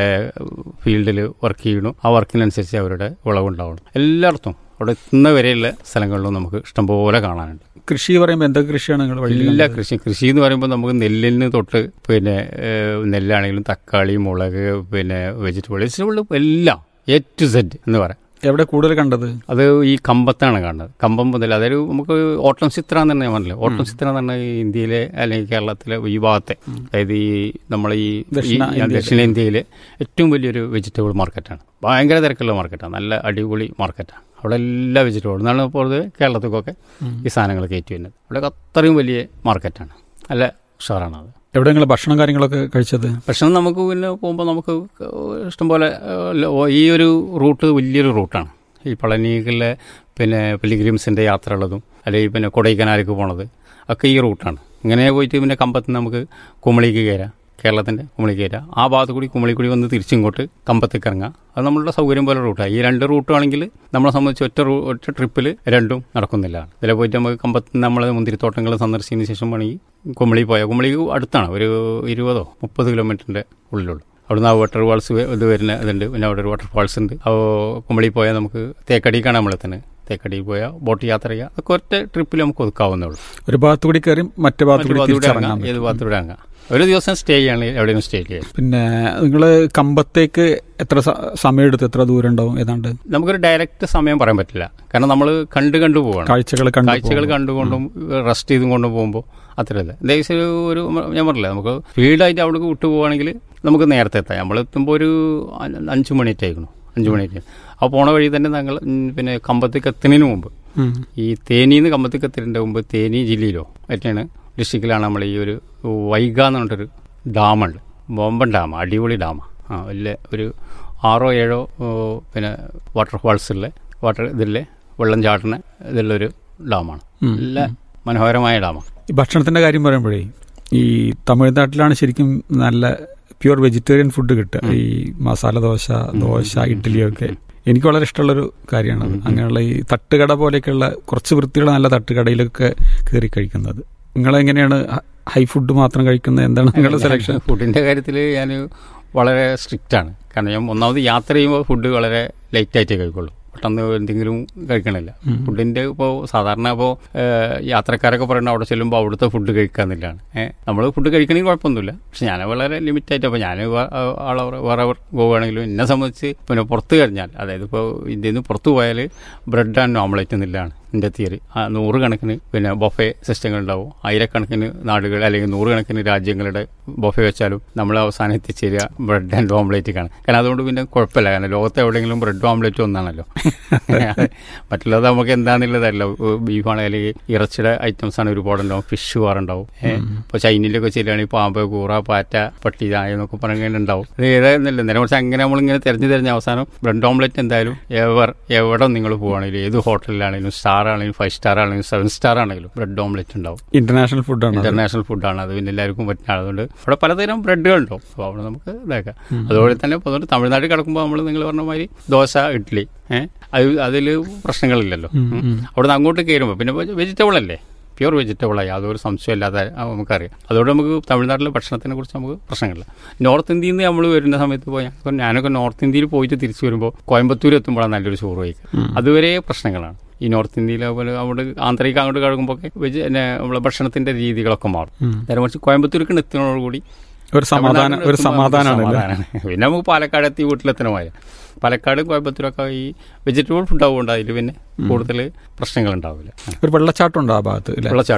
ഫീൽഡിൽ വർക്ക് ചെയ്യണു ആ വർക്കിനനുസരിച്ച് അവരുടെ വിളവുണ്ടാവണം എല്ലായിടത്തും അവിടെ എത്തുന്ന വരെയുള്ള സ്ഥലങ്ങളിലും നമുക്ക് ഇഷ്ടംപോലെ കാണാനുണ്ട് കൃഷി പറയുമ്പോൾ എന്തൊക്കെ കൃഷിയാണ് നിങ്ങൾ വഴിയിൽ എല്ലാ കണ്ടത്? കൃഷി കൃഷി എന്ന് പറയുമ്പോൾ നമുക്ക് നെല്ലിന് തൊട്ട് പിന്നെ ഏഹ്, നെല്ലാണെങ്കിലും തക്കാളി മുളക് പിന്നെ വെജിറ്റബിൾ വെജിറ്റബിൾ എല്ലാം എ ടു സെഡ് എന്ന് പറയാം എവിടെ കൂടുതൽ കണ്ടത് അത് ഈ കമ്പത്താണ് കാണുന്നത് കമ്പം മുതൽ അതൊരു നമുക്ക് ഓട്ടം ചിത്ര എന്ന് തന്നെ ഞാൻ പറഞ്ഞില്ല ഓട്ടം ചിത്ര എന്ന് പറഞ്ഞാൽ ഈ ഇന്ത്യയിലെ അല്ലെങ്കിൽ കേരളത്തിലെ ഈ ഭാഗത്തെ അതായത് ഈ നമ്മളെ ഈ ദക്ഷിണ ഈ ഇന്ത്യയിലെ. ദക്ഷിണേന്ത്യയിലെ ഏറ്റവും വലിയൊരു വെജിറ്റബിൾ മാർക്കറ്റാണ് ഭയങ്കര തിരക്കുള്ള മാർക്കറ്റാണ് നല്ല അടിപൊളി മാർക്കറ്റാണ് അവിടെ എല്ലാ വെജിറ്റബിളും എന്നാണ് ഇപ്പോൾ ഇത് കേരളത്തിലേക്കൊക്കെ ഈ സാധനങ്ങൾ കയറ്റി വരുന്നത് അവിടെ അത്രയും വലിയ മാർക്കറ്റാണ് നല്ല ഉഷാറാണ് അത് എവിടെ നിങ്ങൾ ഭക്ഷണം കാര്യങ്ങളൊക്കെ കഴിച്ചത് ഭക്ഷണം നമുക്ക് പിന്നെ പോകുമ്പോൾ നമുക്ക് ഇഷ്ടംപോലെ ഏഹ്, ഈ ഒരു റൂട്ട് വലിയൊരു റൂട്ടാണ് ഈ പളനിയിലെ പിന്നെ പിലിഗ്രിംസിൻ്റെ യാത്ര ഉള്ളതും അല്ലെങ്കിൽ പിന്നെ കൊടൈക്കനാലേക്ക് പോണത് ഒക്കെ ഈ റൂട്ടാണ് ഇങ്ങനെ പോയിട്ട് പിന്നെ കമ്പത്ത് നിന്ന് നമുക്ക് കുമളിക്ക് കയറാം കേരളത്തിൻ്റെ കുമളിക്ക് കയറാം ആ ഭാഗത്ത് കൂടി കുമളി കൂടി വന്ന് തിരിച്ചിങ്ങോട്ട് കമ്പത്തേക്ക് ഇറങ്ങാം അത് നമ്മളുടെ സൗകര്യം പോലെ റൂട്ടാണ് ഈ രണ്ട് റൂട്ടും ആണെങ്കിൽ നമ്മളെ സംബന്ധിച്ച് ഒറ്റ റൂ ഒറ്റ ട്രിപ്പിൽ രണ്ടും നടക്കുന്നില്ല ഇതിലെ പോയിട്ട് നമുക്ക് കമ്പത്ത് നമ്മളെ മുന്തിരിത്തോട്ടങ്ങൾ സന്ദർശിച്ചതിന് ശേഷം വേണമെങ്കിൽ കുമളി പോയാൽ കുമളി അടുത്താണ് ഒരു ഇരുപതോ മുപ്പത് കിലോമീറ്ററിൻ്റെ ഉള്ളിലുള്ളൂ അവിടുന്ന് ആ വാട്ടർ ഫാൾസ് ഇത് വരുന്ന ഇതുണ്ട് പിന്നെ അവിടെ ഒരു വാട്ടർ ഫാൾസ് ഉണ്ട് അപ്പോൾ കുമളി പോയാൽ നമുക്ക് തേക്കടിക്കാണ് നമ്മളെത്തുന്നത് തേക്കടിയിൽ പോയാൽ ബോട്ട് യാത്ര ചെയ്യുക അതൊക്കെ ഒറ്റ ട്രിപ്പിൽ നമുക്ക് ഒതുക്കാവുന്നേ ഉള്ളൂ ഒരു ഭാഗത്ത് കൂടി കയറി മറ്റേ ഭാഗത്ത് മറ്റു കൂടി ഭാഗത്തൂടെ തിരിച്ചിറങ്ങാൻ ഇറങ്ങാം ഏത് പറ്റും. ഭാഗത്തൂടെ ഇറങ്ങാം ഒരു ദിവസം സ്റ്റേ ചെയ്യണമെങ്കിൽ എവിടെയും സ്റ്റേ ചെയ്യാം പിന്നെ നിങ്ങൾ കമ്പത്തേക്ക് എത്ര സ- സമയം എടുത്ത് എത്ര ദൂരം ഉണ്ടാവും ഏതാണ്ട് നമുക്കൊരു ഡയറക്റ്റ് സമയം പറയാൻ പറ്റില്ല കാരണം നമ്മൾ കണ്ട് കണ്ടു പോവാണ് കാഴ്ചകൾ കണ്ടു കാഴ്ചകൾ പോകും. കണ്ടുകൊണ്ടും റെസ്റ്റ് ചെയ്തും കൊണ്ടും പോകുമ്പോൾ അത്രയല്ല ഏകദേശം ഒരു ഒരു ഞാൻ പറഞ്ഞില്ല നമുക്ക് സ്പീഡായിട്ട് അവിടെ വിട്ടു പോവുകയാണെങ്കിൽ നമുക്ക് നേരത്തെ എത്താം നമ്മൾ എത്തുമ്പോൾ ഒരു അ- അഞ്ച് മണിയായിട്ട് ആയിക്കണു അഞ്ച് മണിയായിട്ട് ആ പോണ വഴി തന്നെ ഞങ്ങൾ ഉം, പിന്നെ കമ്പത്തേക്ക് എത്തുന്നതിന് മുമ്പ് ഉം. ഈ തേനിന്ന് കമ്പത്തേക്ക് എത്തുന്നതിൻ്റെ മുമ്പ് തേനി ജില്ലയിലോ മറ്റാണ് ഡിസ്ട്രിക്റ്റിലാണ് നമ്മൾ ഈ ഒരു വൈഗ എന്ന് പറഞ്ഞിട്ടൊരു ഡാമുണ്ട് ബോംബൻ ഡാം അടിപൊളി ഡാമാണ് ആ വലിയ ഒരു ആറോ ഏഴോ ഓ, പിന്നെ വാട്ടർ ഫാൾസുള്ള വാട്ടർ ഇതിലെ വെള്ളം ചാട്ടുന്ന ഇതിലൊരു ഡാമാണ് ഉം. നല്ല മനോഹരമായ ഡാമാണ് ഈ ഭക്ഷണത്തിന്റെ കാര്യം പറയുമ്പോഴേ ഈ തമിഴ്നാട്ടിലാണ് ശരിക്കും നല്ല പ്യുവർ വെജിറ്റേറിയൻ ഫുഡ് കിട്ടുക ഈ മസാല ദോശ ദോശ ഇഡ്ഡലിയൊക്കെ എനിക്ക് വളരെ ഇഷ്ടമുള്ളൊരു കാര്യമാണ് അങ്ങനെയുള്ള ഈ തട്ടുകട പോലെയൊക്കെയുള്ള കുറച്ച് വൃത്തിയുള്ള നല്ല തട്ടുകടയിലൊക്കെ കയറി കഴിക്കുന്നത് നിങ്ങളെങ്ങനെയാണ് ഹ- ഹൈ ഫുഡ് മാത്രം കഴിക്കുന്നത് എന്താണ് നിങ്ങളുടെ സെലക്ഷൻ ഫുഡിൻ്റെ കാര്യത്തിൽ ഞാൻ വളരെ സ്ട്രിക്റ്റ് ആണ് കാരണം ഞാൻ ഒന്നാമത് യാത്ര ചെയ്യുമ്പോൾ ഫുഡ് വളരെ ലൈറ്റായിട്ടേ കഴിക്കുള്ളൂ പെട്ടെന്ന് എന്തെങ്കിലും കഴിക്കണില്ല ഫുഡിൻ്റെ ഇപ്പോൾ സാധാരണ ഇപ്പോൾ യാത്രക്കാരൊക്കെ പറയുന്നത് അവിടെ ചെല്ലുമ്പോൾ അവിടുത്തെ ഫുഡ് കഴിക്കാന്നില്ലാണ് നമ്മൾ ഫുഡ് കഴിക്കണമെങ്കിൽ കുഴപ്പമൊന്നുമില്ല പക്ഷെ ഞാൻ വളരെ ലിമിറ്റായിട്ട് അപ്പോൾ ഞാൻ വേറെ പോവുകയാണെങ്കിലും എന്നെ സംബന്ധിച്ച് പിന്നെ പുറത്ത് കഴിഞ്ഞാൽ അതായത് ഇപ്പോൾ ഇന്ത്യയിൽ നിന്ന് പുറത്ത് പോയാൽ ബ്രെഡ് ആൻഡ് ഓംലെറ്റ് എന്നില്ലാണ് എൻ്റെ തിയറി ആ നൂറുകണക്കിന് പിന്നെ ബൊഫെ സിസ്റ്റങ്ങൾ ഉണ്ടാവും ആയിരക്കണക്കിന് നാടുകൾ അല്ലെങ്കിൽ നൂറുകണക്കിന് രാജ്യങ്ങളുടെ ബൊഫെ വെച്ചാലും നമ്മൾ അവസാനം എത്തിച്ചേരുക ബ്രെഡ് ആൻഡ് ഓംലെറ്റ് കാണും കാരണം അതുകൊണ്ട് പിന്നെ കുഴപ്പമില്ല കാരണം ലോകത്ത് എവിടെയെങ്കിലും ബ്രെഡ് ഓംലെറ്റ് ഒന്നാണല്ലോ മറ്റുള്ളത് നമുക്ക് എന്താണെന്നുള്ളതല്ല ബീഫാണ് അല്ലെങ്കിൽ ഇറച്ചിയുടെ ഐറ്റംസ് ആണ് ഒരുപാടുണ്ടാവും ഫിഷ് വേറുണ്ടാവും ഇപ്പോൾ ചൈനയിലൊക്കെ ചെല്ലുകയാണെങ്കിൽ പാമ്പ് കൂറ പാറ്റ പട്ടി ചായ എന്നൊക്കെ പറഞ്ഞിങ്ങനെ ഉണ്ടാവും അത് ഏതായിരുന്നില്ല നേരെ കുറച്ച് അങ്ങനെ നമ്മളിങ്ങനെ തിരഞ്ഞു തിരഞ്ഞ അവസാനം ബ്രെഡ് ഓംലെറ്റ് എന്തായാലും എവർ എവിടെ നിങ്ങൾ പോവുകയാണെങ്കിലും ഏത് ഹോട്ടലിലാണെങ്കിലും സ്റ്റാർ ആണെങ്കിലും ഫൈവ് സ്റ്റാർ ആണെങ്കിലും സെവൻ സ്റ്റാർ ആണെങ്കിലും ബ്രെഡ് ഓംലെറ്റ് ഉണ്ടാവും ഇന്റർനാഷണൽ ഫുഡാണ് ഇന്റർനാഷണൽ ഫുഡാണ് അത് പിന്നെ എല്ലാവർക്കും പറ്റുന്ന അതുകൊണ്ട് അവിടെ പലതരം ബ്രെഡുകൾ ഉണ്ടാവും അപ്പോൾ അവിടെ നമുക്ക് ഇതാക്കാം അതുപോലെ തന്നെ ഇപ്പോൾ അതുകൊണ്ട് തമിഴ്നാട്ടിൽ കിടക്കുമ്പോൾ നമ്മൾ നിങ്ങൾ പറഞ്ഞ മാതിരി ദോശ ഇഡ്ഡലി ഏഹ് അത് അതിൽ പ്രശ്നങ്ങളില്ലല്ലോ ഉം. അവിടെ നിന്ന് അങ്ങോട്ട് കയറുമ്പോൾ പിന്നെ വെജിറ്റബിൾ അല്ലേ പ്യുവർ വെജിറ്റബിളായി യാതൊരു സംശയമില്ലാതെ ആ നമുക്കറിയാം അതുകൊണ്ട് നമുക്ക് തമിഴ്നാട്ടിലെ ഭക്ഷണത്തിനെ കുറിച്ച് നമുക്ക് പ്രശ്നങ്ങളില്ല നോർത്ത് ഇന്ത്യയിൽ നിന്ന് നമ്മൾ വരുന്ന സമയത്ത് പോയി ഞങ്ങൾക്ക് ഞാനൊക്കെ നോർത്ത് ഇന്ത്യയിൽ പോയിട്ട് തിരിച്ചു വരുമ്പോൾ കോയമ്പത്തൂർ എത്തുമ്പോഴാണ് നല്ലൊരു ചോറ് കഴിക്കുക അതുവരെ പ്രശ്നങ്ങളാണ് ഈ നോർത്ത് ഇന്ത്യയിൽ അതുപോലെ അവിടെ ആന്തരിക അങ്ങോട്ട് കിടക്കുമ്പോൾ ഒക്കെ വെജ് പിന്നെ നമ്മളെ ഭക്ഷണത്തിന്റെ രീതികളൊക്കെ മാറും നേരെ മറിച്ച് കോയമ്പത്തൂർക്ക് എത്തുന്നതോടുകൂടി ഒരു സമാധാനം ഒരു സമാധാനമാണ് സമാധാനമാണ് പിന്നെ നമുക്ക് പാലക്കാട് എത്തി വീട്ടിലെത്തണമായ പാലക്കാട് കോയമ്പത്തൂരൊക്കെ ഈ വെജിറ്റബിൾ ഫുഡ് ആവുകൊണ്ട് അതിൽ പിന്നെ കൂടുതൽ പ്രശ്നങ്ങൾ ഉണ്ടാവില്ല ഒരു വെള്ളച്ചാട്ടം ഉണ്ട് ആ ഭാഗത്ത് അല്ലേ വെള്ളച്ചാട്ടം